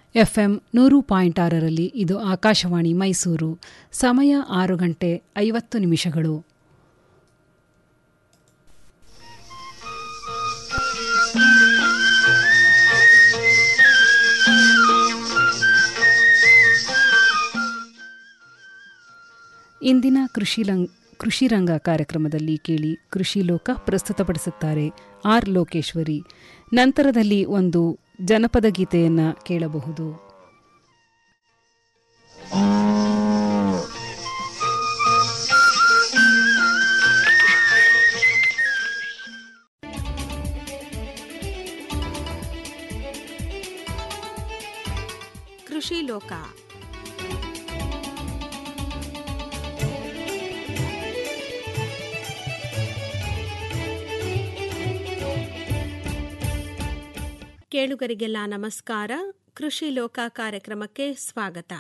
FM ನೂರು point ಆರರಲ್ಲಿ ಇದು ಆಕಾಶವಾಣಿ ಮೈಸೂರು ಸಮಯ ಆರು ಗಂಟೆ ಐವತ್ತು ನಿಮಿಷಗಳು ಇಂದಿನ ಕೃಷಿ ಲಂಗ್ ಕೃಷಿ ರಂಗ ಕಾರ್ಯಕ್ರಮದಲ್ಲಿ ಕೇಳಿ ಕೃಷಿ ಲೋಕ ಪ್ರಸ್ತುತಪಡಿಸುತ್ತಾರೆ ಆರ್ ಲೋಕೇಶ್ವರಿ ನಂತರದಲ್ಲಿ ಒಂದು ಜನಪದ ಗೀತೆಯನ್ನು ಕೇಳಬಹುದು ಕೃಷಿ ಲೋಕ ಕೇಳುಗರಿಗೆಲ್ಲ ನಮಸ್ಕಾರ ಕೃಷಿ ಲೋಕ ಕಾರ್ಯಕ್ರಮಕ್ಕೆ ಸ್ವಾಗತ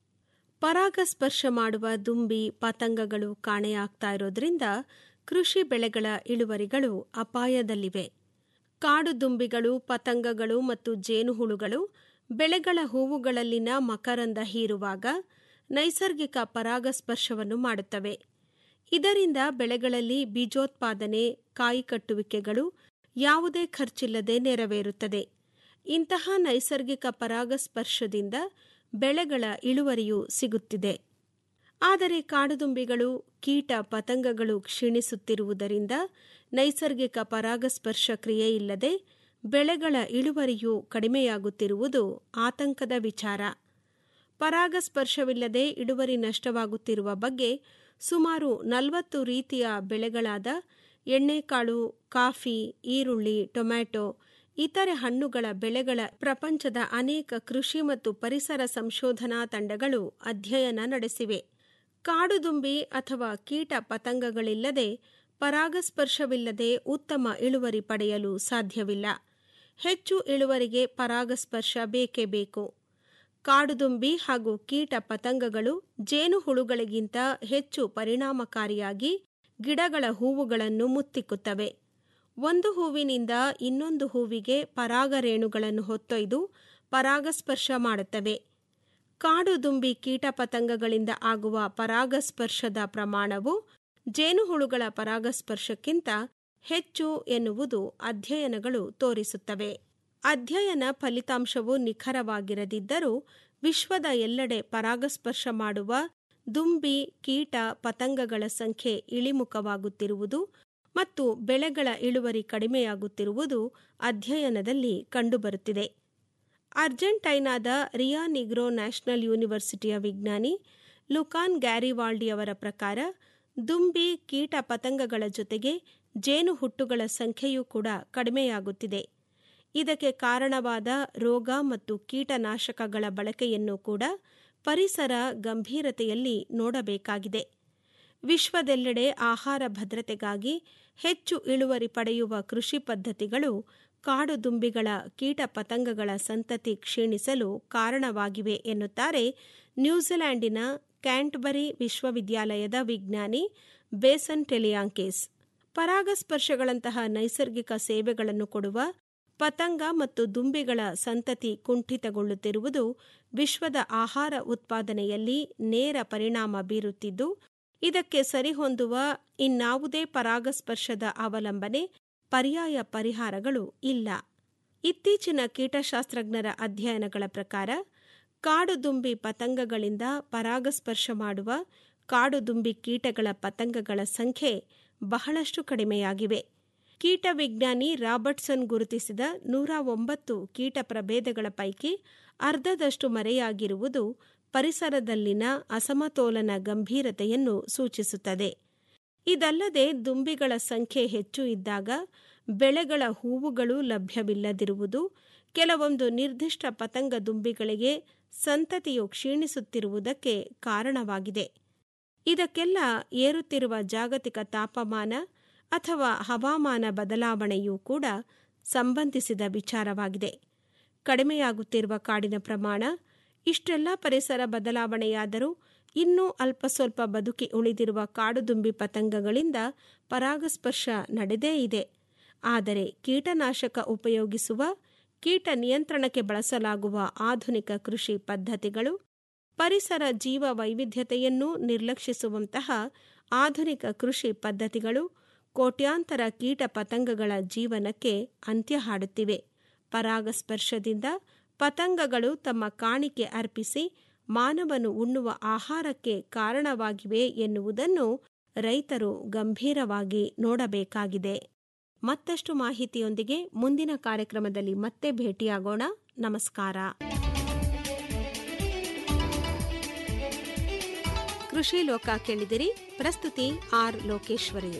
ಪರಾಗಸ್ಪರ್ಶ ಮಾಡುವ ದುಂಬಿ ಪತಂಗಗಳು ಕಾಣೆಯಾಗ್ತಾ ಇರೋದ್ರಿಂದ ಕೃಷಿ ಬೆಳೆಗಳ ಇಳುವರಿಗಳು ಅಪಾಯದಲ್ಲಿವೆ ಕಾಡು ದುಂಬಿಗಳು ಪತಂಗಗಳು ಮತ್ತು ಜೇನುಹುಳುಗಳು ಬೆಳೆಗಳ ಹೂವುಗಳಲ್ಲಿನ ಮಕರಂದ ಹೀರುವಾಗ ನೈಸರ್ಗಿಕ ಪರಾಗಸ್ಪರ್ಶವನ್ನು ಮಾಡುತ್ತವೆ ಇದರಿಂದ ಬೆಳೆಗಳಲ್ಲಿ ಬೀಜೋತ್ಪಾದನೆ ಕಾಯಿ ಕಟ್ಟುವಿಕೆಗಳು ಯಾವುದೇ ಖರ್ಚಿಲ್ಲದೆ ನೆರವೇರುತ್ತದೆ ಇಂತಹ ನೈಸರ್ಗಿಕ ಪರಾಗಸ್ಪರ್ಶದಿಂದ ಬೆಳೆಗಳ ಇಳುವರಿಯೂ ಸಿಗುತ್ತಿದೆ ಆದರೆ ಕಾಡುದುಂಬಿಗಳು ಕೀಟ ಪತಂಗಗಳು ಕ್ಷೀಣಿಸುತ್ತಿರುವುದರಿಂದ ನೈಸರ್ಗಿಕ ಪರಾಗಸ್ಪರ್ಶ ಕ್ರಿಯೆ ಇಲ್ಲದೆ ಬೆಳೆಗಳ ಇಳುವರಿಯೂ ಕಡಿಮೆಯಾಗುತ್ತಿರುವುದು ಆತಂಕದ ವಿಚಾರ ಪರಾಗಸ್ಪರ್ಶವಿಲ್ಲದೆ ಇಳುವರಿ ನಷ್ಟವಾಗುತ್ತಿರುವ ಬಗ್ಗೆ ಸುಮಾರು ನಲವತ್ತು ರೀತಿಯ ಬೆಳೆಗಳಾದ ಎಣ್ಣೆಕಾಳು ಕಾಫಿ ಈರುಳ್ಳಿ ಟೊಮ್ಯಾಟೊ ಇತರೆ ಹಣ್ಣುಗಳ ಬೆಳೆಗಳ ಪ್ರಪಂಚದ ಅನೇಕ ಕೃಷಿ ಮತ್ತು ಪರಿಸರ ಸಂಶೋಧನಾ ತಂಡಗಳು ಅಧ್ಯಯನ ನಡೆಸಿವೆ ಕಾಡುದುಂಬಿ ಅಥವಾ ಕೀಟ ಪತಂಗಗಳಿಲ್ಲದೆ ಪರಾಗಸ್ಪರ್ಶವಿಲ್ಲದೆ ಉತ್ತಮ ಇಳುವರಿ ಪಡೆಯಲು ಸಾಧ್ಯವಿಲ್ಲ ಹೆಚ್ಚು ಇಳುವರಿಗೆ ಪರಾಗಸ್ಪರ್ಶ ಬೇಕೇ ಬೇಕು ಕಾಡುದುಂಬಿ ಹಾಗೂ ಕೀಟ ಪತಂಗಗಳು ಜೇನುಹುಳುಗಳಿಗಿಂತ ಹೆಚ್ಚು ಪರಿಣಾಮಕಾರಿಯಾಗಿ ಗಿಡಗಳ ಹೂವುಗಳನ್ನು ಮುತ್ತಿಕ್ಕುತ್ತವೆ ಒಂದು ಹೂವಿನಿಂದ ಇನ್ನೊಂದು ಹೂವಿಗೆ ಪರಾಗರೇಣುಗಳನ್ನು ಹೊತ್ತೊಯ್ದು ಪರಾಗಸ್ಪರ್ಶ ಮಾಡುತ್ತವೆ ಕಾಡುದುಂಬಿ ಕೀಟ ಪತಂಗಗಳಿಂದ ಆಗುವ ಪರಾಗಸ್ಪರ್ಶದ ಪ್ರಮಾಣವು ಜೇನುಹುಳುಗಳ ಪರಾಗಸ್ಪರ್ಶಕ್ಕಿಂತ ಹೆಚ್ಚು ಎನ್ನುವುದು ಅಧ್ಯಯನಗಳು ತೋರಿಸುತ್ತವೆ ಅಧ್ಯಯನ ಫಲಿತಾಂಶವು ನಿಖರವಾಗಿರದಿದ್ದರೂ ವಿಶ್ವದ ಎಲ್ಲೆಡೆ ಪರಾಗಸ್ಪರ್ಶ ಮಾಡುವ ದುಂಬಿ ಕೀಟ ಪತಂಗಗಳ ಸಂಖ್ಯೆ ಇಳಿಮುಖವಾಗುತ್ತಿರುವುದು ಮತ್ತು ಬೆಳೆಗಳ ಇಳುವರಿ ಕಡಿಮೆಯಾಗುತ್ತಿರುವುದು ಅಧ್ಯಯನದಲ್ಲಿ ಕಂಡುಬರುತ್ತಿದೆ ಅರ್ಜೆಂಟೈನಾದ ರಿಯಾ ನಿಗ್ರೋ ನ್ಯಾಷನಲ್ ಯೂನಿವರ್ಸಿಟಿಯ ವಿಜ್ಞಾನಿ ಲುಕಾನ್ ಗ್ಯಾರಿವಾಲ್ಡಿಯವರ ಪ್ರಕಾರ ದುಂಬಿ ಕೀಟ ಪತಂಗಗಳ ಜೊತೆಗೆ ಜೇನು ಹುಟ್ಟುಗಳ ಸಂಖ್ಯೆಯೂ ಕೂಡ ಕಡಿಮೆಯಾಗುತ್ತಿದೆ ಇದಕ್ಕೆ ಕಾರಣವಾದ ರೋಗ ಮತ್ತು ಕೀಟನಾಶಕಗಳ ಬಳಕೆಯನ್ನು ಕೂಡ ಪರಿಸರ ಗಂಭೀರತೆಯಲ್ಲಿ ನೋಡಬೇಕಾಗಿದೆ ವಿಶ್ವದೆಲ್ಲೆಡೆ ಆಹಾರ ಭದ್ರತೆಗಾಗಿ ಹೆಚ್ಚು ಇಳುವರಿ ಪಡೆಯುವ ಕೃಷಿ ಪದ್ಧತಿಗಳು ಕಾಡು ದುಂಬಿಗಳ ಕೀಟ ಪತಂಗಗಳ ಸಂತತಿ ಕ್ಷೀಣಿಸಲು ಕಾರಣವಾಗಿವೆ ಎನ್ನುತ್ತಾರೆ ನ್ಯೂಜಿಲೆಂಡಿನ ಕ್ಯಾಂಟ್ಬರಿ ವಿಶ್ವವಿದ್ಯಾಲಯದ ವಿಜ್ಞಾನಿ ಬೇಸನ್ ಟೆಲಿಯಾಂಕೇಸ್ ಪರಾಗಸ್ಪರ್ಶಗಳಂತಹ ನೈಸರ್ಗಿಕ ಸೇವೆಗಳನ್ನು ಕೊಡುವ ಪತಂಗ ಮತ್ತು ದುಂಬಿಗಳ ಸಂತತಿ ಕುಂಠಿತಗೊಳ್ಳುತ್ತಿರುವುದು ವಿಶ್ವದ ಆಹಾರ ಉತ್ಪಾದನೆಯಲ್ಲಿ ನೇರ ಪರಿಣಾಮ ಬೀರುತ್ತಿದ್ದು ಇದಕ್ಕೆ ಸರಿಹೊಂದುವ ಇನ್ನಾವುದೇ ಪರಾಗಸ್ಪರ್ಶದ ಅವಲಂಬನೆ ಪರ್ಯಾಯ ಪರಿಹಾರಗಳು ಇಲ್ಲ ಇತ್ತೀಚಿನ ಕೀಟಶಾಸ್ತ್ರಜ್ಞರ ಅಧ್ಯಯನಗಳ ಪ್ರಕಾರ ಕಾಡುದುಂಬಿ ಪತಂಗಗಳಿಂದ ಪರಾಗಸ್ಪರ್ಶ ಮಾಡುವ ಕಾಡುದುಂಬಿ ಕೀಟಗಳ ಪತಂಗಗಳ ಸಂಖ್ಯೆ ಬಹಳಷ್ಟು ಕಡಿಮೆಯಾಗಿವೆ ಕೀಟ ವಿಜ್ಞಾನಿ ರಾಬರ್ಟ್ಸನ್ ಗುರುತಿಸಿದ ನೂರ ಒಂಬತ್ತು ಕೀಟ ಪ್ರಭೇದಗಳ ಪೈಕಿ ಅರ್ಧದಷ್ಟು ಮರೆಯಾಗಿರುವುದು ಪರಿಸರದಲ್ಲಿನ ಅಸಮತೋಲನ ಗಂಭೀರತೆಯನ್ನು ಸೂಚಿಸುತ್ತದೆ ಇದಲ್ಲದೆ ದುಂಬಿಗಳ ಸಂಖ್ಯೆ ಹೆಚ್ಚು ಇದ್ದಾಗ ಬೆಳೆಗಳ ಹೂವುಗಳು ಲಭ್ಯವಿಲ್ಲದಿರುವುದು ಕೆಲವೊಂದು ನಿರ್ದಿಷ್ಟ ಪತಂಗ ದುಂಬಿಗಳಿಗೆ ಸಂತತಿಯು ಕ್ಷೀಣಿಸುತ್ತಿರುವುದಕ್ಕೆ ಕಾರಣವಾಗಿದೆ ಇದಕ್ಕೆಲ್ಲ ಏರುತ್ತಿರುವ ಜಾಗತಿಕ ತಾಪಮಾನ ಅಥವಾ ಹವಾಮಾನ ಬದಲಾವಣೆಯೂ ಕೂಡ ಸಂಬಂಧಿಸಿದ ವಿಚಾರವಾಗಿದೆ ಕಡಿಮೆಯಾಗುತ್ತಿರುವ ಕಾಡಿನ ಪ್ರಮಾಣ ಇಷ್ಟೆಲ್ಲ ಪರಿಸರ ಬದಲಾವಣೆಯಾದರೂ ಇನ್ನೂ ಅಲ್ಪ ಸ್ವಲ್ಪ ಬದುಕಿ ಉಳಿದಿರುವ ಕಾಡುದುಂಬಿ ಪತಂಗಗಳಿಂದ ಪರಾಗಸ್ಪರ್ಶ ನಡೆದೇ ಇದೆ ಆದರೆ ಕೀಟನಾಶಕ ಉಪಯೋಗಿಸುವ ಕೀಟ ನಿಯಂತ್ರಣಕ್ಕೆ ಬಳಸಲಾಗುವ ಆಧುನಿಕ ಕೃಷಿ ಪದ್ಧತಿಗಳು ಪರಿಸರ ಜೀವ ವೈವಿಧ್ಯತೆಯನ್ನು ನಿರ್ಲಕ್ಷಿಸುವಂತಹ ಆಧುನಿಕ ಕೃಷಿ ಪದ್ಧತಿಗಳು ಕೋಟ್ಯಾಂತರ ಕೀಟ ಪತಂಗಗಳ ಜೀವನಕ್ಕೆ ಅಂತ್ಯ ಹಾಡುತ್ತಿವೆ ಪರಾಗಸ್ಪರ್ಶದಿಂದ ಪತಂಗಗಳು ತಮ್ಮ ಕಾಣಿಕೆ ಅರ್ಪಿಸಿ ಮಾನವನು ಉಣ್ಣುವ ಆಹಾರಕ್ಕೆ ಕಾರಣವಾಗಿವೆ ಎನ್ನುವುದನ್ನು ರೈತರು ಗಂಭೀರವಾಗಿ ನೋಡಬೇಕಾಗಿದೆ ಮತ್ತಷ್ಟು ಮಾಹಿತಿಯೊಂದಿಗೆ ಮುಂದಿನ ಕಾರ್ಯಕ್ರಮದಲ್ಲಿ ಮತ್ತೆ ಭೇಟಿಯಾಗೋಣ ನಮಸ್ಕಾರ ಕೃಷಿ ಲೋಕ ಕೇಳಿದಿರಿ ಪ್ರಸ್ತುತಿ ಆರ್ ಲೋಕೇಶ್ವರಿ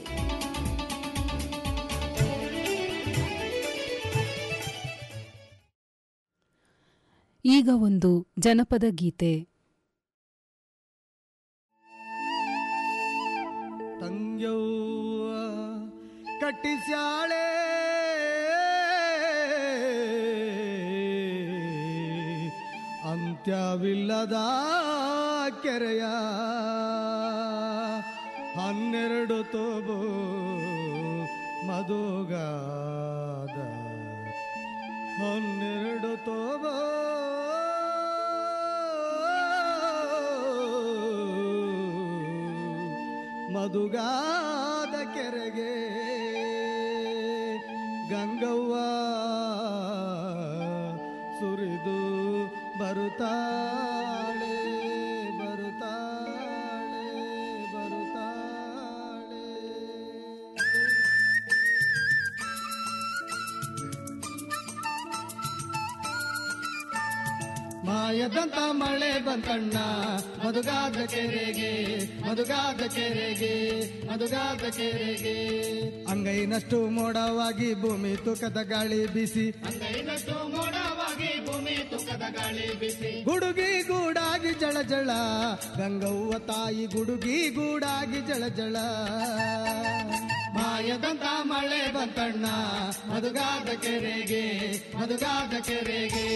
ಈಗ ಒಂದು ಜನಪದ ಗೀತೆ ತಂಗ್ಯವ್ವ ಕಟ್ಟಿಸ್ಯಾಳೆ ಅಂತ್ಯವಿಲ್ಲದ ಕೆರೆಯ ಹನ್ನೆರಡು ತೋಬು ಮಧುಗಾದ ಹನ್ನೆರಡು ತೋಬೋ ಮಧುಗಾದ ಕೆರೆಗೆ ಗಂಗವ್ವ ಸುರಿದು ಬರುತ್ತಾಳೆ ಬರುತ್ತಾಳೆ ಬರುತ್ತಾಳೆ ಮಾಯದಂತ ಮಳೆ ಬಂತಣ್ಣ ಮಧುಗಾದ ಕೆರೆಗೆ ಮಧುಗಾದ ಕೆರೆಗೆ ಮಧುಗಾದ ಕೆರೆಗೆ ಅಂಗೈನಷ್ಟು ಮೋಡವಾಗಿ ಭೂಮಿ ತೂಕದ ಗಾಳಿ ಬಿಸಿ ಅಂಗೈನಷ್ಟು ಮೋಡವಾಗಿ ಭೂಮಿ ತೂಕದ ಗಾಳಿ ಬಿಸಿ ಗುಡುಗಿ ಗೂಡಾಗಿ ಜಳ ಜಳ ಗಂಗವ್ವ ತಾಯಿ ಗುಡುಗಿ ಗೂಡಾಗಿ ಜಳ ಜಳ ಮಾಯದಂತ ಮಳೆ ಬಂತಣ್ಣ ಮಧುಗಾದ ಕೆರೆಗೆ ಮಧುಗಾದ ಕೆರೆಗೆ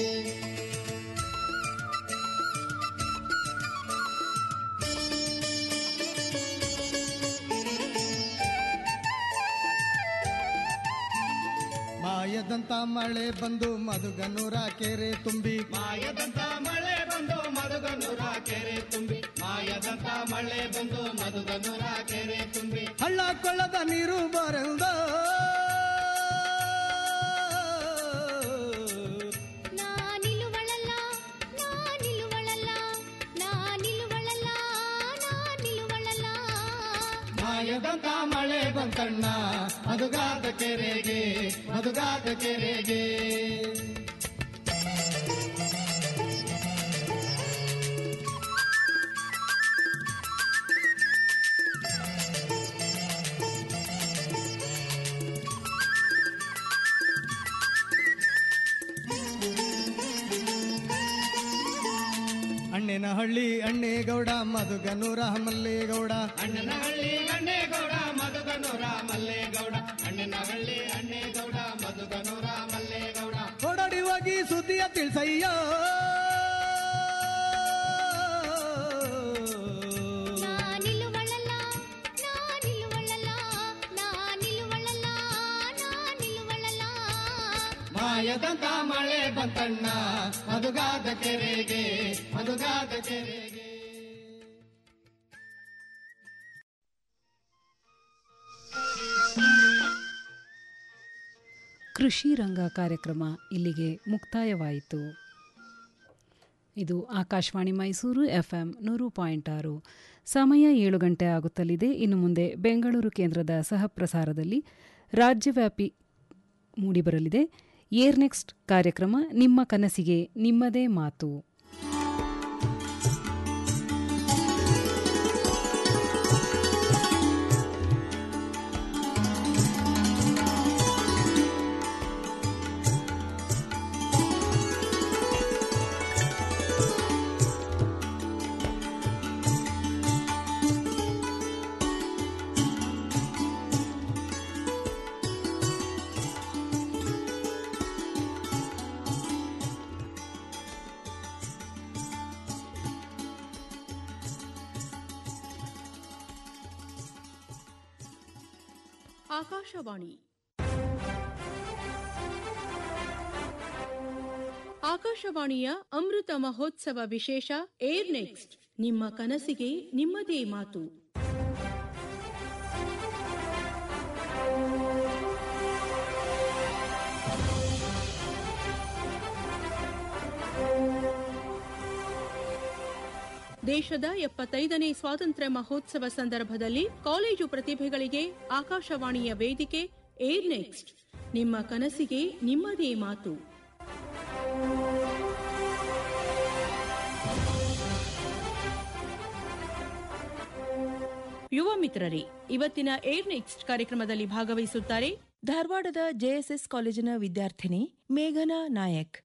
ಮಾಯದಂತ ಮಳೆ ಬಂದು ಮಧುಗನೂರ ಕೆರೆ ತುಂಬಿ ಮಾಯದಂತ ಮಳೆ ಬಂದು ಮಧುಗನೂರ ಕೆರೆ ತುಂಬಿ ಮಾಯದಂತ ಮಳೆ ಬಂದು ಮಧುಗನೂರ ಕೆರೆ ತುಂಬಿ ಹಳ್ಳ ಕೊಳ್ಳದ ನೀರು ಬರೆದ ನಾನಿಲುವಳಲ್ಲ ನಾನಿಲುವಳಲ್ಲ ನಾನಿಲುವಳಲ್ಲ ನಾನಿಲುವಳಲ್ಲ ಮಾಯದಂತ ಮಳೆ ಬಂತಣ್ಣ ಮಧುಗಾದ ಕೆರೆಗೆ ಮಧುಗಾದ ಕೆರೆಗೆ ಅಣ್ಣನ ಹಳ್ಳಿ ಅಣ್ಣೇಗೌಡ ಮಧುಗನೂರ ಮಲ್ಲೇಗೌಡ ಅಣ್ಣನ ಹಳ್ಳಿ ಅಣ್ಣೇಗೌಡ ಮಧುಗನೂರ ಮಲ್ಲೇಗೌಡ ಅಣ್ಣನ ಹಳ್ಳಿ ಅಣ್ಣೇಗೌಡ ಮಧುಗನೂರ ಮಲ್ಲೇಗೌಡ ಓಡಾಡಿ ಹೋಗಿ ಸುದ್ದಿಯ ತಿಳ್ಸಯ್ಯ ನಾನಿಲುವಳಲ್ಲ ನಾನಿಲುವಳಲ್ಲ ನಾನಿಲುವಳಲ್ಲ ನಾನಿಲುವಳಲ್ಲ ಮಾಯದಂತ ಮಳೆ ಬಂತಣ್ಣ ಮಧುಗಾದ ಕೆರೆಗೆ ಮಧುಗಾದ ಕೆರೆಗೆ ಕೃಷಿ ರಂಗ ಕಾರ್ಯಕ್ರಮ ಇಲ್ಲಿಗೆ ಮುಕ್ತಾಯವಾಯಿತು ಇದು ಆಕಾಶವಾಣಿ ಮೈಸೂರು ಎಫ್ಎಂ ನೂರು ಪಾಯಿಂಟ್ ಆರು ಸಮಯ ಏಳು ಗಂಟೆ ಆಗುತ್ತಲಿದೆ ಇನ್ನು ಮುಂದೆ ಬೆಂಗಳೂರು ಕೇಂದ್ರದ ಸಹಪ್ರಸಾರದಲ್ಲಿ ರಾಜ್ಯವ್ಯಾಪಿ ಮೂಡಿಬರಲಿದೆ ಏರ್ ನೆಕ್ಸ್ಟ್ ಕಾರ್ಯಕ್ರಮ ನಿಮ್ಮ ಕನಸಿಗೆ ನಿಮ್ಮದೇ ಮಾತು ಆಕಾಶವಾಣಿ ಆಕಾಶವಾಣಿಯ ಅಮೃತ ಮಹೋತ್ಸವ ವಿಶೇಷ ಏರ್ ನೆಕ್ಸ್ಟ್ ನಿಮ್ಮ ಕನಸಿಗೆ ನಿಮ್ಮದೇ ಮಾತು ದೇಶದ ಎಪ್ಪತ್ತೈದನೇ ಸ್ವಾತಂತ್ರ್ಯ ಮಹೋತ್ಸವ ಸಂದರ್ಭದಲ್ಲಿ ಕಾಲೇಜು ಪ್ರತಿಭೆಗಳಿಗೆ ಆಕಾಶವಾಣಿಯ ವೇದಿಕೆ ಏರ್ ನೆಕ್ಸ್ಟ್ ನಿಮ್ಮ ಕನಸಿಗೆ ನಿಮ್ಮದೇ ಮಾತು ಯುವ ಮಿತ್ರರೇ ಇವತ್ತಿನ ಏರ್ ನೆಕ್ಸ್ಟ್ ಕಾರ್ಯಕ್ರಮದಲ್ಲಿ ಭಾಗವಹಿಸುತ್ತಾರೆ ಧಾರವಾಡದ ಜೆಎಸ್ಎಸ್ ಕಾಲೇಜಿನ ವಿದ್ಯಾರ್ಥಿನಿ ಮೇಘನಾ ನಾಯಕ್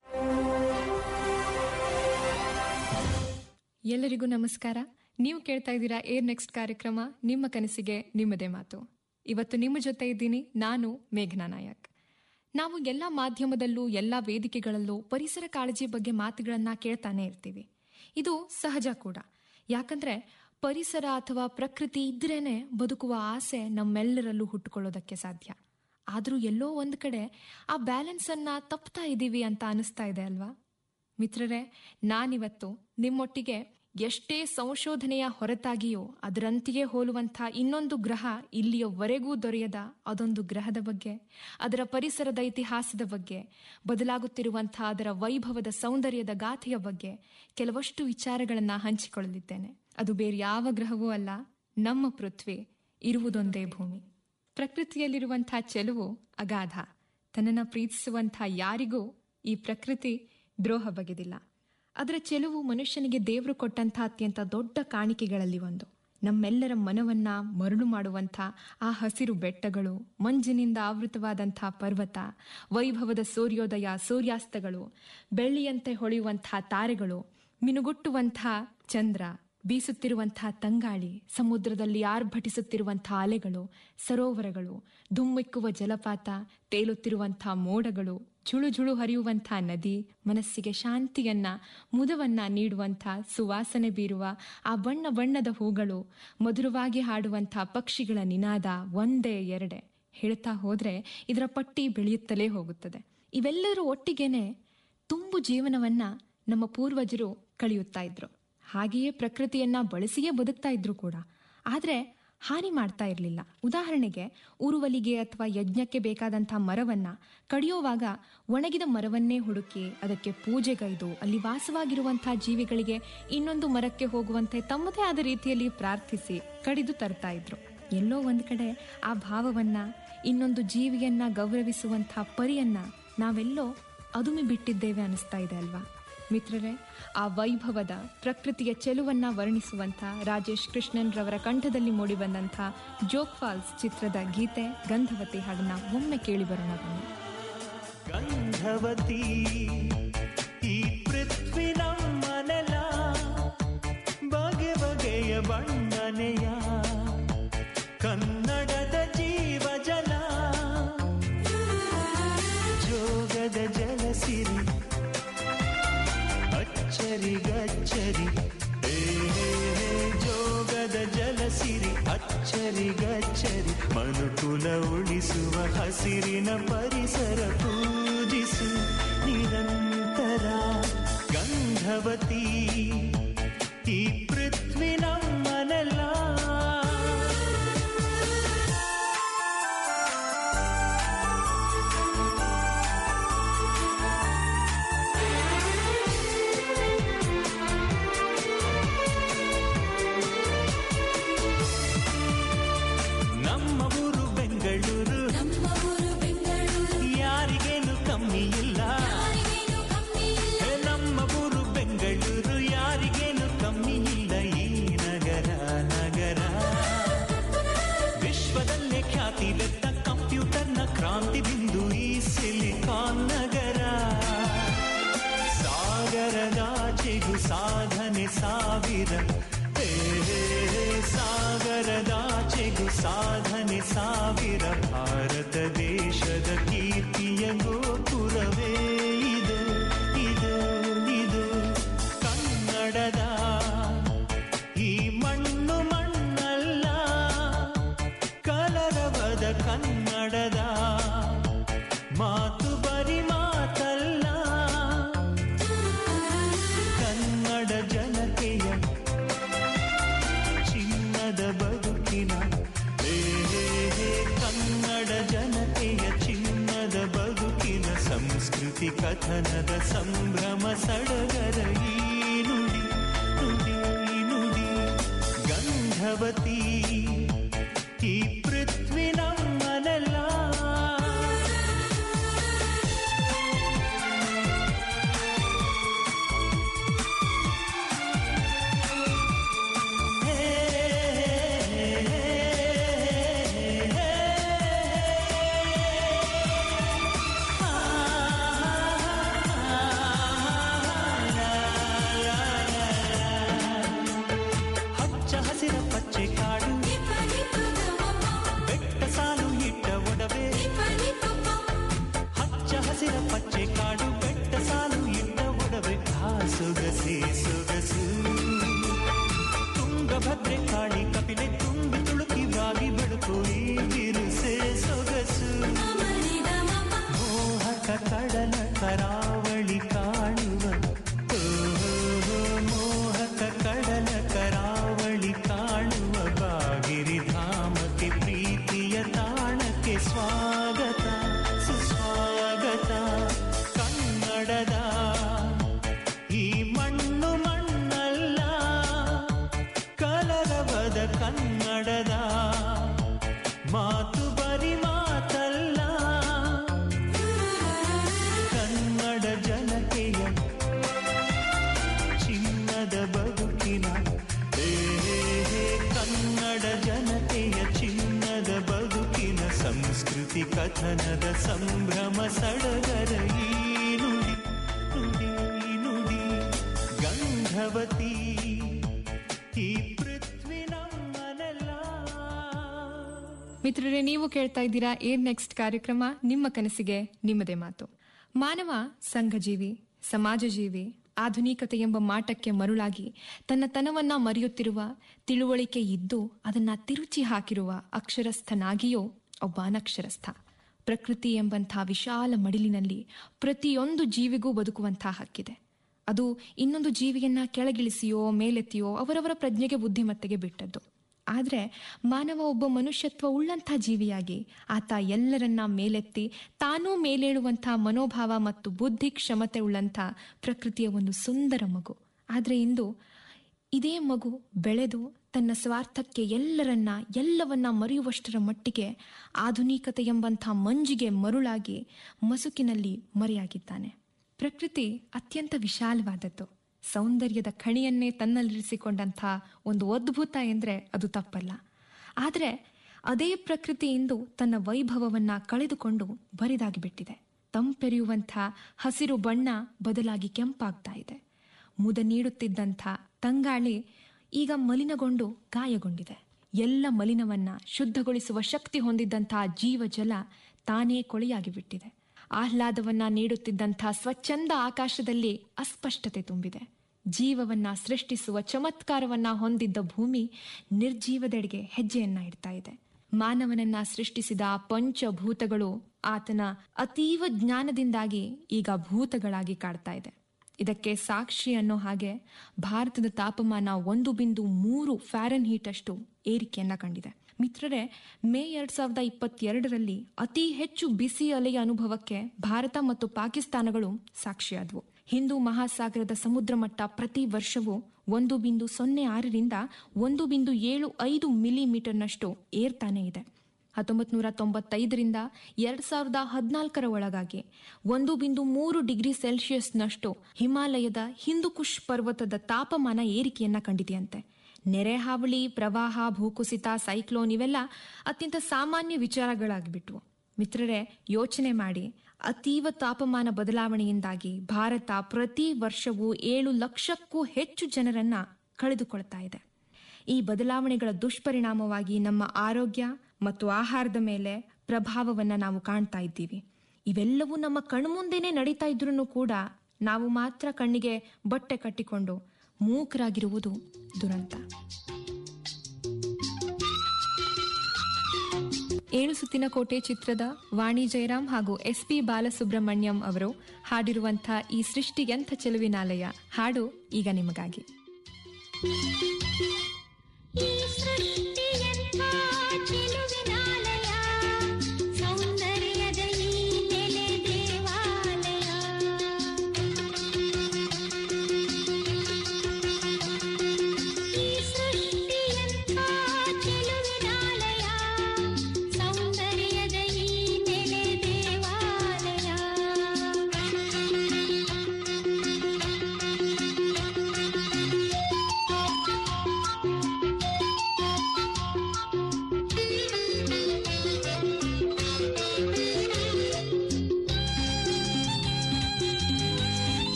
ಎಲ್ಲರಿಗೂ ನಮಸ್ಕಾರ ನೀವು ಕೇಳ್ತಾ ಇದ್ದೀರಾ ಏರ್ ನೆಕ್ಸ್ಟ್ ಕಾರ್ಯಕ್ರಮ ನಿಮ್ಮ ಕನಸಿಗೆ ನಿಮ್ಮದೇ ಮಾತು ಇವತ್ತು ನಿಮ್ಮ ಜೊತೆ ಇದ್ದೀನಿ ನಾನು ಮೇಘನಾ ನಾಯಕ್ ನಾವು ಎಲ್ಲ ಮಾಧ್ಯಮದಲ್ಲೂ ಎಲ್ಲ ವೇದಿಕೆಗಳಲ್ಲೂ ಪರಿಸರ ಕಾಳಜಿ ಬಗ್ಗೆ ಮಾತುಗಳನ್ನ ಕೇಳ್ತಾನೆ ಇರ್ತೀವಿ ಇದು ಸಹಜ ಕೂಡ ಯಾಕಂದ್ರೆ ಪರಿಸರ ಅಥವಾ ಪ್ರಕೃತಿ ಇದ್ರೇನೆ ಬದುಕುವ ಆಸೆ ನಮ್ಮೆಲ್ಲರಲ್ಲೂ ಹುಟ್ಟುಕೊಳ್ಳೋದಕ್ಕೆ ಸಾಧ್ಯ ಆದ್ರೂ ಎಲ್ಲೋ ಒಂದ್ ಕಡೆ ಆ ಬ್ಯಾಲೆನ್ಸ್ ಅನ್ನ ತಪ್ತಾ ಇದ್ದೀವಿ ಅಂತ ಅನಿಸ್ತಾ ಇದೆ ಅಲ್ವಾ ಮಿತ್ರರೇ ನಾನಿವತ್ತು ನಿಮ್ಮೊಟ್ಟಿಗೆ ಎಷ್ಟೇ ಸಂಶೋಧನೆಯ ಹೊರತಾಗಿಯೂ ಅದರಂತೆಯೇ ಹೋಲುವಂಥ ಇನ್ನೊಂದು ಗ್ರಹ ಇಲ್ಲಿಯವರೆಗೂ ದೊರೆಯದ ಅದೊಂದು ಗ್ರಹದ ಬಗ್ಗೆ ಅದರ ಪರಿಸರದ ಇತಿಹಾಸದ ಬಗ್ಗೆ ಬದಲಾಗುತ್ತಿರುವಂಥ ಅದರ ವೈಭವದ ಸೌಂದರ್ಯದ ಗಾಥೆಯ ಬಗ್ಗೆ ಕೆಲವಷ್ಟು ವಿಚಾರಗಳನ್ನು ಹಂಚಿಕೊಳ್ಳಲಿದ್ದೇನೆ ಅದು ಬೇರೆ ಯಾವ ಗ್ರಹವೂ ಅಲ್ಲ ನಮ್ಮ ಪೃಥ್ವಿ ಇರುವುದೊಂದೇ ಭೂಮಿ ಪ್ರಕೃತಿಯಲ್ಲಿರುವಂಥ ಚೆಲುವು ಅಗಾಧ ತನ್ನನ್ನು ಪ್ರೀತಿಸುವಂಥ ಯಾರಿಗೂ ಈ ಪ್ರಕೃತಿ ದ್ರೋಹ ಬಗೆದಿಲ್ಲ ಅದರ ಚೆಲುವು ಮನುಷ್ಯನಿಗೆ ದೇವರು ಕೊಟ್ಟಂಥ ಅತ್ಯಂತ ದೊಡ್ಡ ಕಾಣಿಕೆಗಳಲ್ಲಿ ಒಂದು ನಮ್ಮೆಲ್ಲರ ಮನವನ್ನ ಮರಳು ಮಾಡುವಂಥ ಆ ಹಸಿರು ಬೆಟ್ಟಗಳು ಮಂಜಿನಿಂದ ಆವೃತವಾದಂಥ ಪರ್ವತ ವೈಭವದ ಸೂರ್ಯೋದಯ ಸೂರ್ಯಾಸ್ತಗಳು ಬೆಳ್ಳಿಯಂತೆ ಹೊಳೆಯುವಂಥ ತಾರೆಗಳು ಮಿನುಗುಟ್ಟುವಂಥ ಚಂದ್ರ ಬೀಸುತ್ತಿರುವಂಥ ತಂಗಾಳಿ ಸಮುದ್ರದಲ್ಲಿ ಆರ್ಭಟಿಸುತ್ತಿರುವಂಥ ಅಲೆಗಳು ಸರೋವರಗಳು ಧುಮ್ಮಿಕ್ಕುವ ಜಲಪಾತ ತೇಲುತ್ತಿರುವಂಥ ಮೋಡಗಳು ಝುಳು ಝುಳು ಹರಿಯುವಂಥ ನದಿ ಮನಸ್ಸಿಗೆ ಶಾಂತಿಯನ್ನ ಮುದವನ್ನ ನೀಡುವಂಥ ಸುವಾಸನೆ ಬೀರುವ ಆ ಬಣ್ಣ ಬಣ್ಣದ ಹೂಗಳು ಮಧುರವಾಗಿ ಹಾಡುವಂಥ ಪಕ್ಷಿಗಳ ನಿನಾದ ಒಂದೇ ಎರಡೆ ಹೇಳ್ತಾ ಹೋದ್ರೆ ಇದರ ಪಟ್ಟಿ ಬೆಳೆಯುತ್ತಲೇ ಹೋಗುತ್ತದೆ ಇವೆಲ್ಲರ ಒಟ್ಟಿಗೆನೆ ತುಂಬು ಜೀವನವನ್ನ ನಮ್ಮ ಪೂರ್ವಜರು ಕಳೆಯುತ್ತಾ ಇದ್ರು ಹಾಗೆಯೇ ಪ್ರಕೃತಿಯನ್ನ ಬಳಸಿಯೇ ಬದುಕ್ತಾ ಇದ್ರು ಕೂಡ ಆದ್ರೆ ಹಾನಿ ಮಾಡ್ತಾ ಇರಲಿಲ್ಲ ಉದಾಹರಣೆಗೆ ಉರುವಲಿಗೆ ಅಥವಾ ಯಜ್ಞಕ್ಕೆ ಬೇಕಾದಂಥ ಮರವನ್ನ ಕಡಿಯುವಾಗ ಒಣಗಿದ ಮರವನ್ನೇ ಹುಡುಕಿ ಅದಕ್ಕೆ ಪೂಜೆಗೈದು ಅಲ್ಲಿ ವಾಸವಾಗಿರುವಂತಹ ಜೀವಿಗಳಿಗೆ ಇನ್ನೊಂದು ಮರಕ್ಕೆ ಹೋಗುವಂತೆ ತಮ್ಮದೇ ಆದ ರೀತಿಯಲ್ಲಿ ಪ್ರಾರ್ಥಿಸಿ ಕಡಿದು ತರ್ತಾ ಇದ್ರು ಎಲ್ಲೋ ಒಂದ್ ಕಡೆ ಆ ಭಾವವನ್ನ ಇನ್ನೊಂದು ಜೀವಿಯನ್ನ ಗೌರವಿಸುವಂಥ ಪರಿಯನ್ನ ನಾವೆಲ್ಲೋ ಅದುಮಿ ಬಿಟ್ಟಿದ್ದೇವೆ ಅನಿಸ್ತಾ ಇದೆ ಅಲ್ವಾ ಮಿತ್ರರೇ ಆ ವೈಭವದ ಪ್ರಕೃತಿಯ ಚೆಲುವನ್ನ ವರ್ಣಿಸುವಂಥ ರಾಜೇಶ್ ಕೃಷ್ಣನ್ ರವರ ಕಂಠದಲ್ಲಿ ಮೂಡಿಬಂದಂಥ ಜೋಗ್ ಫಾಲ್ಸ್ ಚಿತ್ರದ ಗೀತೆ ಗಂಧವತಿ ಹಾಡನ್ನ ಒಮ್ಮೆ ಕೇಳಿ ಬರೋಣ ಬನ್ನಿ ಗಂಧವತಿ ಈ ಪೃಥ್ವಿ ನಮ್ಮನೆಲ ಬಗೆ ಬಗೆಯ ಬಣ್ಣನೆಯ ಕನ್ನಡದ ಜೀವ ಜಲ ಜೋಗದ ಜಲಸಿರಿ ಅಚ್ಚರಿ ಗಚ್ಚರಿ ಹೇ ಹೇ ಹೇ ಜೋಗದ ಜಲಸಿರಿ ಅಚ್ಚರಿ ಗಚ್ಚರಿ ಮನುಕುಲ ಉಳಿಸುವ ಹಸಿರಿನ ಪರಿಸರ ಪೂಜಿಸು ನಿರಂತರ ಗಂಧವತಿ ಈ ಪೃಥ್ವಿ ನಮ್ಮನೆಲ್ಲ ನಮ್ಮ ಊರು ಬೆಂಗಳೂರು ಯಾರಿಗೇನು ಕಮ್ಮಿ ಇಲ್ಲ ಹೇ, ನಮ್ಮ ಊರು ಬೆಂಗಳೂರು ಯಾರಿಗೇನು ಕಮ್ಮಿ ಇಲ್ಲ ಈ ನಗರ ನಗರ ವಿಶ್ವದಲ್ಲೇ ಖ್ಯಾತಿ ಬೆತ್ತ ಕಂಪ್ಯೂಟರ್ನ ಕ್ರಾಂತಿ ಬಿಂದು ಈ ಸಿಲಿಕಾನ್ ನಗರ ಸಾಗರದಾಚೆಗೂ ಸಾಧನೆ ಸಾವಿರ ಹೇ, ಹೇ, ಹೇ, ಸಾಗರದಾಚೆಗೂ ಸಾಧನೆ ಸಾವಿರ ಭಾರತ ದೇಶದ ಕೀರ್ತಿಯ ಗೋಪುರವೇ ಇದು ಇದು ಇದು ಕನ್ನಡದ ಈ ಮಣ್ಣು ಮಣ್ಣಲ್ಲ ಕಲರವದ ಕನ್ನಡದ ಮಾತು ಬರಿ ಮಾತಲ್ಲ ಸಂಸ್ಕೃತಿ ಕಥನದ ಸಂಭ್ರಮ ಸಡಗರ ಈ ನುಡಿ ನುಡಿ ನುಡಿ ಗಂಧವತಿ ಈ ಪೃಥ್ವಿ ನಮ್ಮನೆಲ್ಲ ಹಚ್ಚ ಹಸಿರ ಪಚ್ಚೆ ಕಾಡು ಬೆಟ್ಟ ಸಾಲು ಇಟ್ಟ ಒಡವೆ ಹಚ್ಚ ಹಸಿರ ಪಚ್ಚೆ ಕಾಡು ಬೆಟ್ಟ ಸಾಲು ಇಟ್ಟ ಒಡವೆ ಆ ಸೊಗಸೆ ಸೊಗಸು ತುಂಗಭದ್ರೆ ಕಾಳಿ ಕಪಿಲೆ ತುಂಬಿ ತುಳುಕಿ ಬಾಗಿ ಬೆಳಕು ಈ ಬಿರುಸೆ ಸೊಗಸು ಮೋಹಕ ಕಡಲ ಕರಾವಳಿ ಕಾಣುವ ಓಹೋ, ಮೋಹಕ ಕಡಲ ಕರಾವಳಿ ಕಾಣುವ ಬಾಗಿರಿ ಧಾಮಕ್ಕೆ ಪ್ರೀತಿಯ ತಾಣಕ್ಕೆ ಸ್ವಾಗತ ಸುಸ್ವಾಗತ ಕನ್ನಡದ ಈ ಮಣ್ಣು ಮಣ್ಣಲ್ಲ ಕಲರವದ ಕನ್ನಡದ ಮಾತು ಬರಿ ಮಾತಲ್ಲ ಕನ್ನಡ ಜನತೆಯ ಚಿನ್ನದ ಬದುಕಿನ ಹೇ, ಹೇ, ಹೇ, ಕನ್ನಡ ಜನತೆಯ ಚಿನ್ನದ ಬದುಕಿನ ಸಂಸ್ಕೃತಿ ಕಥನದ ಸಂಭ್ರಮ ಸಡಗರ ಈ ನುಡಿ ನುಡಿ ನುಡಿ ಗಂಧವತಿ ಈ ಪೃಥ್ವಿ ನಮ್ಮನೆಲ್ಲ ಮಿತ್ರರೇ ನೀವು ಕೇಳ್ತಾ ಇದ್ದೀರಾ ಏರ್ ನೆಕ್ಸ್ಟ್ ಕಾರ್ಯಕ್ರಮ ನಿಮ್ಮ ಕನಸಿಗೆ ನಿಮ್ಮದೇ ಮಾತು ಮಾನವ ಸಂಘಜೀವಿ ಸಮಾಜಜೀವಿ ಆಧುನಿಕತೆ ಎಂಬ ಮಾಟಕ್ಕೆ ಮರುಳಾಗಿ ತನ್ನ ತನವನ್ನ ಮರೆಯುತ್ತಿರುವ ತಿಳುವಳಿಕೆ ಇದ್ದು ಅದನ್ನ ತಿರುಚಿ ಹಾಕಿರುವ ಅಕ್ಷರಸ್ಥನಾಗಿಯೋ ಒಬ್ಬ ಅನಕ್ಷರಸ್ಥ ಪ್ರಕೃತಿ ಎಂಬಂಥ ವಿಶಾಲ ಮಡಿಲಿನಲ್ಲಿ ಪ್ರತಿಯೊಂದು ಜೀವಿಗೂ ಬದುಕುವಂತಹ ಹಕ್ಕಿದೆ ಅದು ಇನ್ನೊಂದು ಜೀವಿಯನ್ನ ಕೆಳಗಿಳಿಸಿಯೋ ಮೇಲೆತ್ತಿಯೋ ಅವರವರ ಪ್ರಜ್ಞೆಗೆ ಬುದ್ಧಿಮತ್ತೆಗೆ ಬಿಟ್ಟದ್ದು ಆದರೆ ಮಾನವ ಒಬ್ಬ ಮನುಷ್ಯತ್ವ ಉಳ್ಳಂಥ ಜೀವಿಯಾಗಿ ಆತ ಎಲ್ಲರನ್ನ ಮೇಲೆತ್ತಿ ತಾನೂ ಮೇಲೇಳುವಂಥ ಮನೋಭಾವ ಮತ್ತು ಬುದ್ಧಿ ಕ್ಷಮತೆ ಉಳ್ಳಂಥ ಪ್ರಕೃತಿಯ ಒಂದು ಸುಂದರ ಮಗು ಆದರೆ ಇಂದು ಇದೇ ಮಗು ಬೆಳೆದು ತನ್ನ ಸ್ವಾರ್ಥಕ್ಕೆ ಎಲ್ಲರನ್ನ ಎಲ್ಲವನ್ನ ಮರೆಯುವಷ್ಟರ ಮಟ್ಟಿಗೆ ಆಧುನಿಕತೆ ಎಂಬಂಥ ಮಂಜಿಗೆ ಮರುಳಾಗಿ ಮಸುಕಿನಲ್ಲಿ ಮರೆಯಾಗಿದ್ದಾನೆ ಪ್ರಕೃತಿ ಅತ್ಯಂತ ವಿಶಾಲವಾದದ್ದು ಸೌಂದರ್ಯದ ಖಣಿಯನ್ನೇ ತನ್ನಲ್ಲಿರಿಸಿಕೊಂಡಂಥ ಒಂದು ಅದ್ಭುತ ಎಂದರೆ ಅದು ತಪ್ಪಲ್ಲ ಆದರೆ ಅದೇ ಪ್ರಕೃತಿ ಇಂದು ತನ್ನ ವೈಭವವನ್ನ ಕಳೆದುಕೊಂಡು ಬರಿದಾಗಿ ಬಿಟ್ಟಿದೆ ತಂಪೆರೆಯುವಂಥ ಹಸಿರು ಬಣ್ಣ ಬದಲಾಗಿ ಕೆಂಪಾಗ್ತಾ ಇದೆ ಮುದ ನೀಡುತ್ತಿದ್ದಂಥ ತಂಗಾಳಿ ಈಗ ಮಲಿನಗೊಂಡು ಗಾಯಗೊಂಡಿದೆ ಎಲ್ಲ ಮಲಿನವನ್ನ ಶುದ್ಧಗೊಳಿಸುವ ಶಕ್ತಿ ಹೊಂದಿದ್ದಂತಹ ಜೀವಜಲ ತಾನೇ ಕೊಳೆಯಾಗಿ ಬಿಟ್ಟಿದೆ ಆಹ್ಲಾದವನ್ನ ನೀಡುತ್ತಿದ್ದಂಥ ಸ್ವಚ್ಛಂದ ಆಕಾಶದಲ್ಲಿ ಅಸ್ಪಷ್ಟತೆ ತುಂಬಿದೆ ಜೀವವನ್ನ ಸೃಷ್ಟಿಸುವ ಚಮತ್ಕಾರವನ್ನ ಹೊಂದಿದ್ದ ಭೂಮಿ ನಿರ್ಜೀವದೆಡೆಗೆ ಹೆಜ್ಜೆಯನ್ನ ಇಡ್ತಾ ಇದೆ ಮಾನವನನ್ನ ಸೃಷ್ಟಿಸಿದ ಆ ಪಂಚಭೂತಗಳು ಆತನ ಅತೀವ ಜ್ಞಾನದಿಂದಾಗಿ ಈಗ ಭೂತಗಳಾಗಿ ಕಾಡ್ತಾ ಇದೆ ಇದಕ್ಕೆ ಸಾಕ್ಷಿ ಅನ್ನೋ ಹಾಗೆ ಭಾರತದ ತಾಪಮಾನ ಒಂದು ಬಿಂದು ಮೂರು ಫ್ಯಾರನ್ ಹೀಟ್ ಅಷ್ಟು ಏರಿಕೆಯನ್ನ ಕಂಡಿದೆ ಮಿತ್ರರೇ ಮೇ ಎರಡ್ ಸಾವಿರದ ಇಪ್ಪತ್ತೆರಡರಲ್ಲಿ ಅತಿ ಹೆಚ್ಚು ಬಿಸಿ ಅಲೆಯ ಅನುಭವಕ್ಕೆ ಭಾರತ ಮತ್ತು ಪಾಕಿಸ್ತಾನಗಳು ಸಾಕ್ಷಿಯಾದವು ಹಿಂದೂ ಮಹಾಸಾಗರದ ಸಮುದ್ರ ಮಟ್ಟ ಪ್ರತಿ ವರ್ಷವೂ ಒಂದು ಬಿಂದು ಸೊನ್ನೆ ಆರರಿಂದ ಒಂದು ಬಿಂದು ಏಳು ಐದು ಮಿಲಿಮೀಟರ್ನಷ್ಟು ಏರ್ತಾನೆ ಇದೆ ಹತ್ತೊಂಬತ್ತು ನೂರ ತೊಂಬತ್ತೈದರಿಂದ ಎರಡ್ ಸಾವಿರದ ಹದಿನಾಲ್ಕರ ಒಳಗಾಗಿ ಒಂದು ಬಿಂದು ಮೂರು ಡಿಗ್ರಿ ಸೆಲ್ಸಿಯಸ್ನಷ್ಟು ಹಿಮಾಲಯದ ಹಿಂದೂಕುಷ್ ಪರ್ವತದ ತಾಪಮಾನ ಏರಿಕೆಯನ್ನ ಕಂಡಿದೆಯಂತೆ ನೆರೆ ಹಾವಳಿ ಪ್ರವಾಹ ಭೂಕುಸಿತ ಸೈಕ್ಲೋನ್ ಇವೆಲ್ಲ ಅತ್ಯಂತ ಸಾಮಾನ್ಯ ವಿಚಾರಗಳಾಗಿಬಿಟ್ವು ಮಿತ್ರರೇ ಯೋಚನೆ ಮಾಡಿ ಅತೀವ ತಾಪಮಾನ ಬದಲಾವಣೆಯಿಂದಾಗಿ ಭಾರತ ಪ್ರತಿ ವರ್ಷವೂ ಏಳು ಲಕ್ಷಕ್ಕೂ ಹೆಚ್ಚು ಜನರನ್ನ ಕಳೆದುಕೊಳ್ತಾ ಇದೆ ಈ ಬದಲಾವಣೆಗಳ ದುಷ್ಪರಿಣಾಮವಾಗಿ ನಮ್ಮ ಆರೋಗ್ಯ ಮತ್ತು ಆಹಾರದ ಮೇಲೆ ಪ್ರಭಾವವನ್ನ ನಾವು ಕಾಣ್ತಾ ಇದ್ದೀವಿ ಇವೆಲ್ಲವೂ ನಮ್ಮ ಕಣ್ಮುಂದೆನೆ ನಡೀತಾ ಇದ್ರೂ ಕೂಡ ನಾವು ಮಾತ್ರ ಕಣ್ಣಿಗೆ ಬಟ್ಟೆ ಕಟ್ಟಿಕೊಂಡು ಮೂಕರಾಗಿರುವುದು ದುರಂತ ಏಳು ಸುತ್ತಿನ ಕೋಟೆ ಚಿತ್ರದ ವಾಣಿ ಜಯರಾಮ್ ಹಾಗೂ ಎಸ್ ಪಿ ಬಾಲಸುಬ್ರಹ್ಮಣ್ಯಂ ಅವರು ಹಾಡಿರುವಂಥ ಈ ಸೃಷ್ಟಿ ಎಂಥ ಚೆಲುವಿನಾಲಯ ಹಾಡು ಈಗ ನಿಮಗಾಗಿ ಈ ಸೃಷ್ಟಿಯಂಥ ಚೆಲುವಿನಾಲಯ ಸೌಂದರ್ಯದ ಈ ನೆಲೆ ದೇವಾಲಯ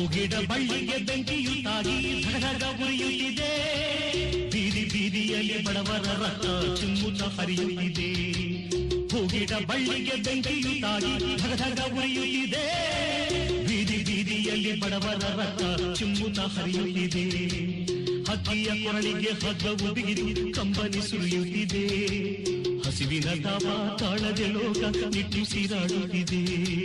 ಹೂಗಿಡ ಬಳ್ಳಿಗೆ ಬೆಂಕಿಯು ತಾಗಿ ಧಗಧಗ ಉರಿಯುತ್ತಿದೆ ಬೀದಿ ಬೀದಿಯಲ್ಲಿ ಬಡವರ ರಕ್ತ ಚಿಮ್ಮುತ್ತ ಹರಿಯುತ್ತಿದೆ ಹೂಗಿಡ ಬಳ್ಳಿಗೆ ಬೆಂಕಿಯು ತಾಗಿ ಧಗಧಗ ಉರಿಯುತ್ತಿದೆ ಬೀದಿ ಬೀದಿಯಲ್ಲಿ ಬಡವರ ರಕ್ತ ಚಿಮ್ಮುತ್ತ ಹರಿಯುತ್ತಿದೆ ಹಕ್ಕಿಯ ಕೊರಳಿಗೆ ಹಗ್ಗವು ಬಿಗಿದು ಕಂಬನಿ ಸುರಿಯುತ್ತಿದೆ ಹಸಿವಿನ ತಾಪ ತಾಳದೆ ಲೋಕ ನಿಟ್ಟುಸಿರಾಡುತ್ತಿದೆ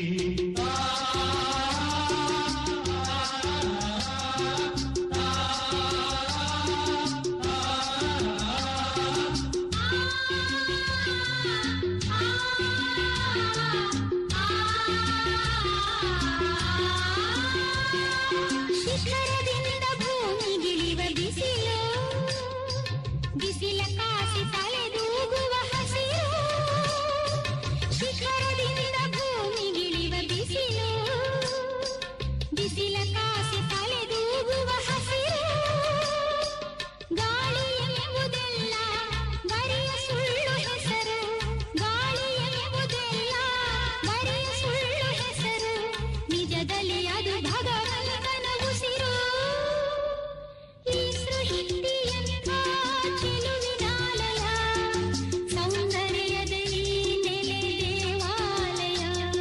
ಶಿಖರದಿಂದ ಭೂಮಿಗಿಳಿವ ಬಿಸಿಲು ಬಿಸಿಲ ಕಾಸಿ ತಲೆದೂಗುವ ಹಸಿರು ಶಿಖರದಿಂದ ಭೂಮಿಗಿಳಿವ ಬಿಸಿಲು ಬಿಸಿಲ ಕಾಸಿ ತಲೆದೂಗುವ ಹಸಿರು ಗಾಳಿ ಎಂಬುದೆಲ್ಲ ಬರಿಯ ಸುಳ್ಳು ಹೆಸರು ಗಾಳಿ ಎಂಬುದೆಲ್ಲ ಬರಿಯ ಸುಳ್ಳು ಹೆಸರು ನಿಜದಲ್ಲಿ ಅದು ಭಗವಂತನ ಉಸಿರು ಈ ಸೃಷ್ಟಿಯಂಥ ಚೆಲುವಿನಾಲಯ ಸೌಂದರ್ಯದಲ್ಲಿ ನೆಲೆ ದೇವಾಲಯ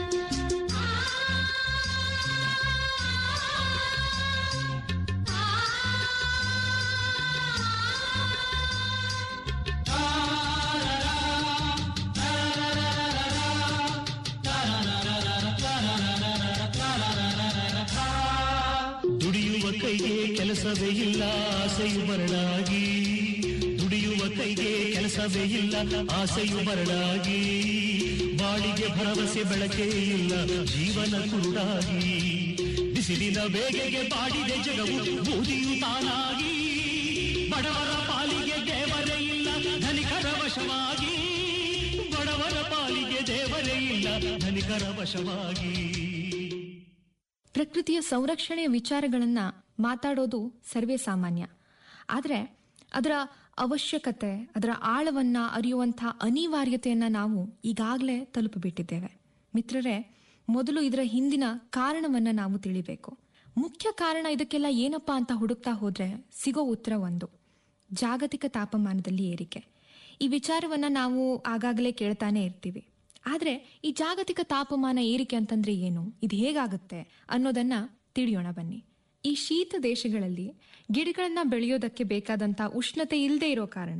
ದುಡಿಯುವ ಕೈಗೆ ಕೆಲಸವೇ ಇಲ್ಲ ಆಸೆಯು ಬರಡಾಗಿ ದುಡಿಯುವ ಕೈಗೆ ಕೆಲಸವೇ ಇಲ್ಲ ಆಸೆಯು ಬರಡಾಗಿ ಬಾಳಿಗೆ ಭರವಸೆ ಬೆಳಕೇ ಇಲ್ಲ ಜೀವನ ಕುರುಡಾಗಿ ಬಿಸಿಲಿನ ಬೇಗೆಗೆ ಬಾಡಿದೆ ಜಗವು ಬೂದಿಯು ತಾನಾಗಿ ಬಡವರ ಪಾಲಿಗೆ ದೇವರೇ ಇಲ್ಲ ಧನಿಕರ ವಶವಾಗಿ ಬಡವರ ಪಾಲಿಗೆ ದೇವರೇ ಇಲ್ಲ ಧನಿಕರ ವಶವಾಗಿ ಪ್ರಕೃತಿಯ ಸಂರಕ್ಷಣೆಯ ವಿಚಾರಗಳನ್ನ ಮಾತಾಡೋದು ಸರ್ವೇ ಸಾಮಾನ್ಯ ಆದರೆ ಅದರ ಅವಶ್ಯಕತೆ ಅದರ ಆಳವನ್ನ ಅರಿಯುವಂಥ ಅನಿವಾರ್ಯತೆಯನ್ನ ನಾವು ಈಗಾಗಲೇ ತಲುಪಿಬಿಟ್ಟಿದ್ದೇವೆ ಮಿತ್ರರೇ ಮೊದಲು ಇದರ ಹಿಂದಿನ ಕಾರಣವನ್ನ ನಾವು ತಿಳಿಬೇಕು ಮುಖ್ಯ ಕಾರಣ ಇದಕ್ಕೆಲ್ಲ ಏನಪ್ಪಾ ಅಂತ ಹುಡುಕ್ತಾ ಹೋದ್ರೆ ಸಿಗೋ ಉತ್ತರ ಒಂದು ಜಾಗತಿಕ ತಾಪಮಾನದಲ್ಲಿ ಏರಿಕೆ ಈ ವಿಚಾರವನ್ನ ನಾವು ಆಗಾಗಲೇ ಕೇಳ್ತಾನೆ ಇರ್ತೀವಿ ಆದ್ರೆ ಈ ಜಾಗತಿಕ ತಾಪಮಾನ ಏರಿಕೆ ಅಂತಂದ್ರೆ ಏನು ಇದು ಹೇಗಾಗುತ್ತೆ ಅನ್ನೋದನ್ನ ತಿಳಿಯೋಣ ಬನ್ನಿ ಈ ಶೀತ ದೇಶಗಳಲ್ಲಿ ಗಿಡಗಳನ್ನ ಬೆಳೆಯೋದಕ್ಕೆ ಬೇಕಾದಂತ ಉಷ್ಣತೆ ಇಲ್ಲದೆ ಇರೋ ಕಾರಣ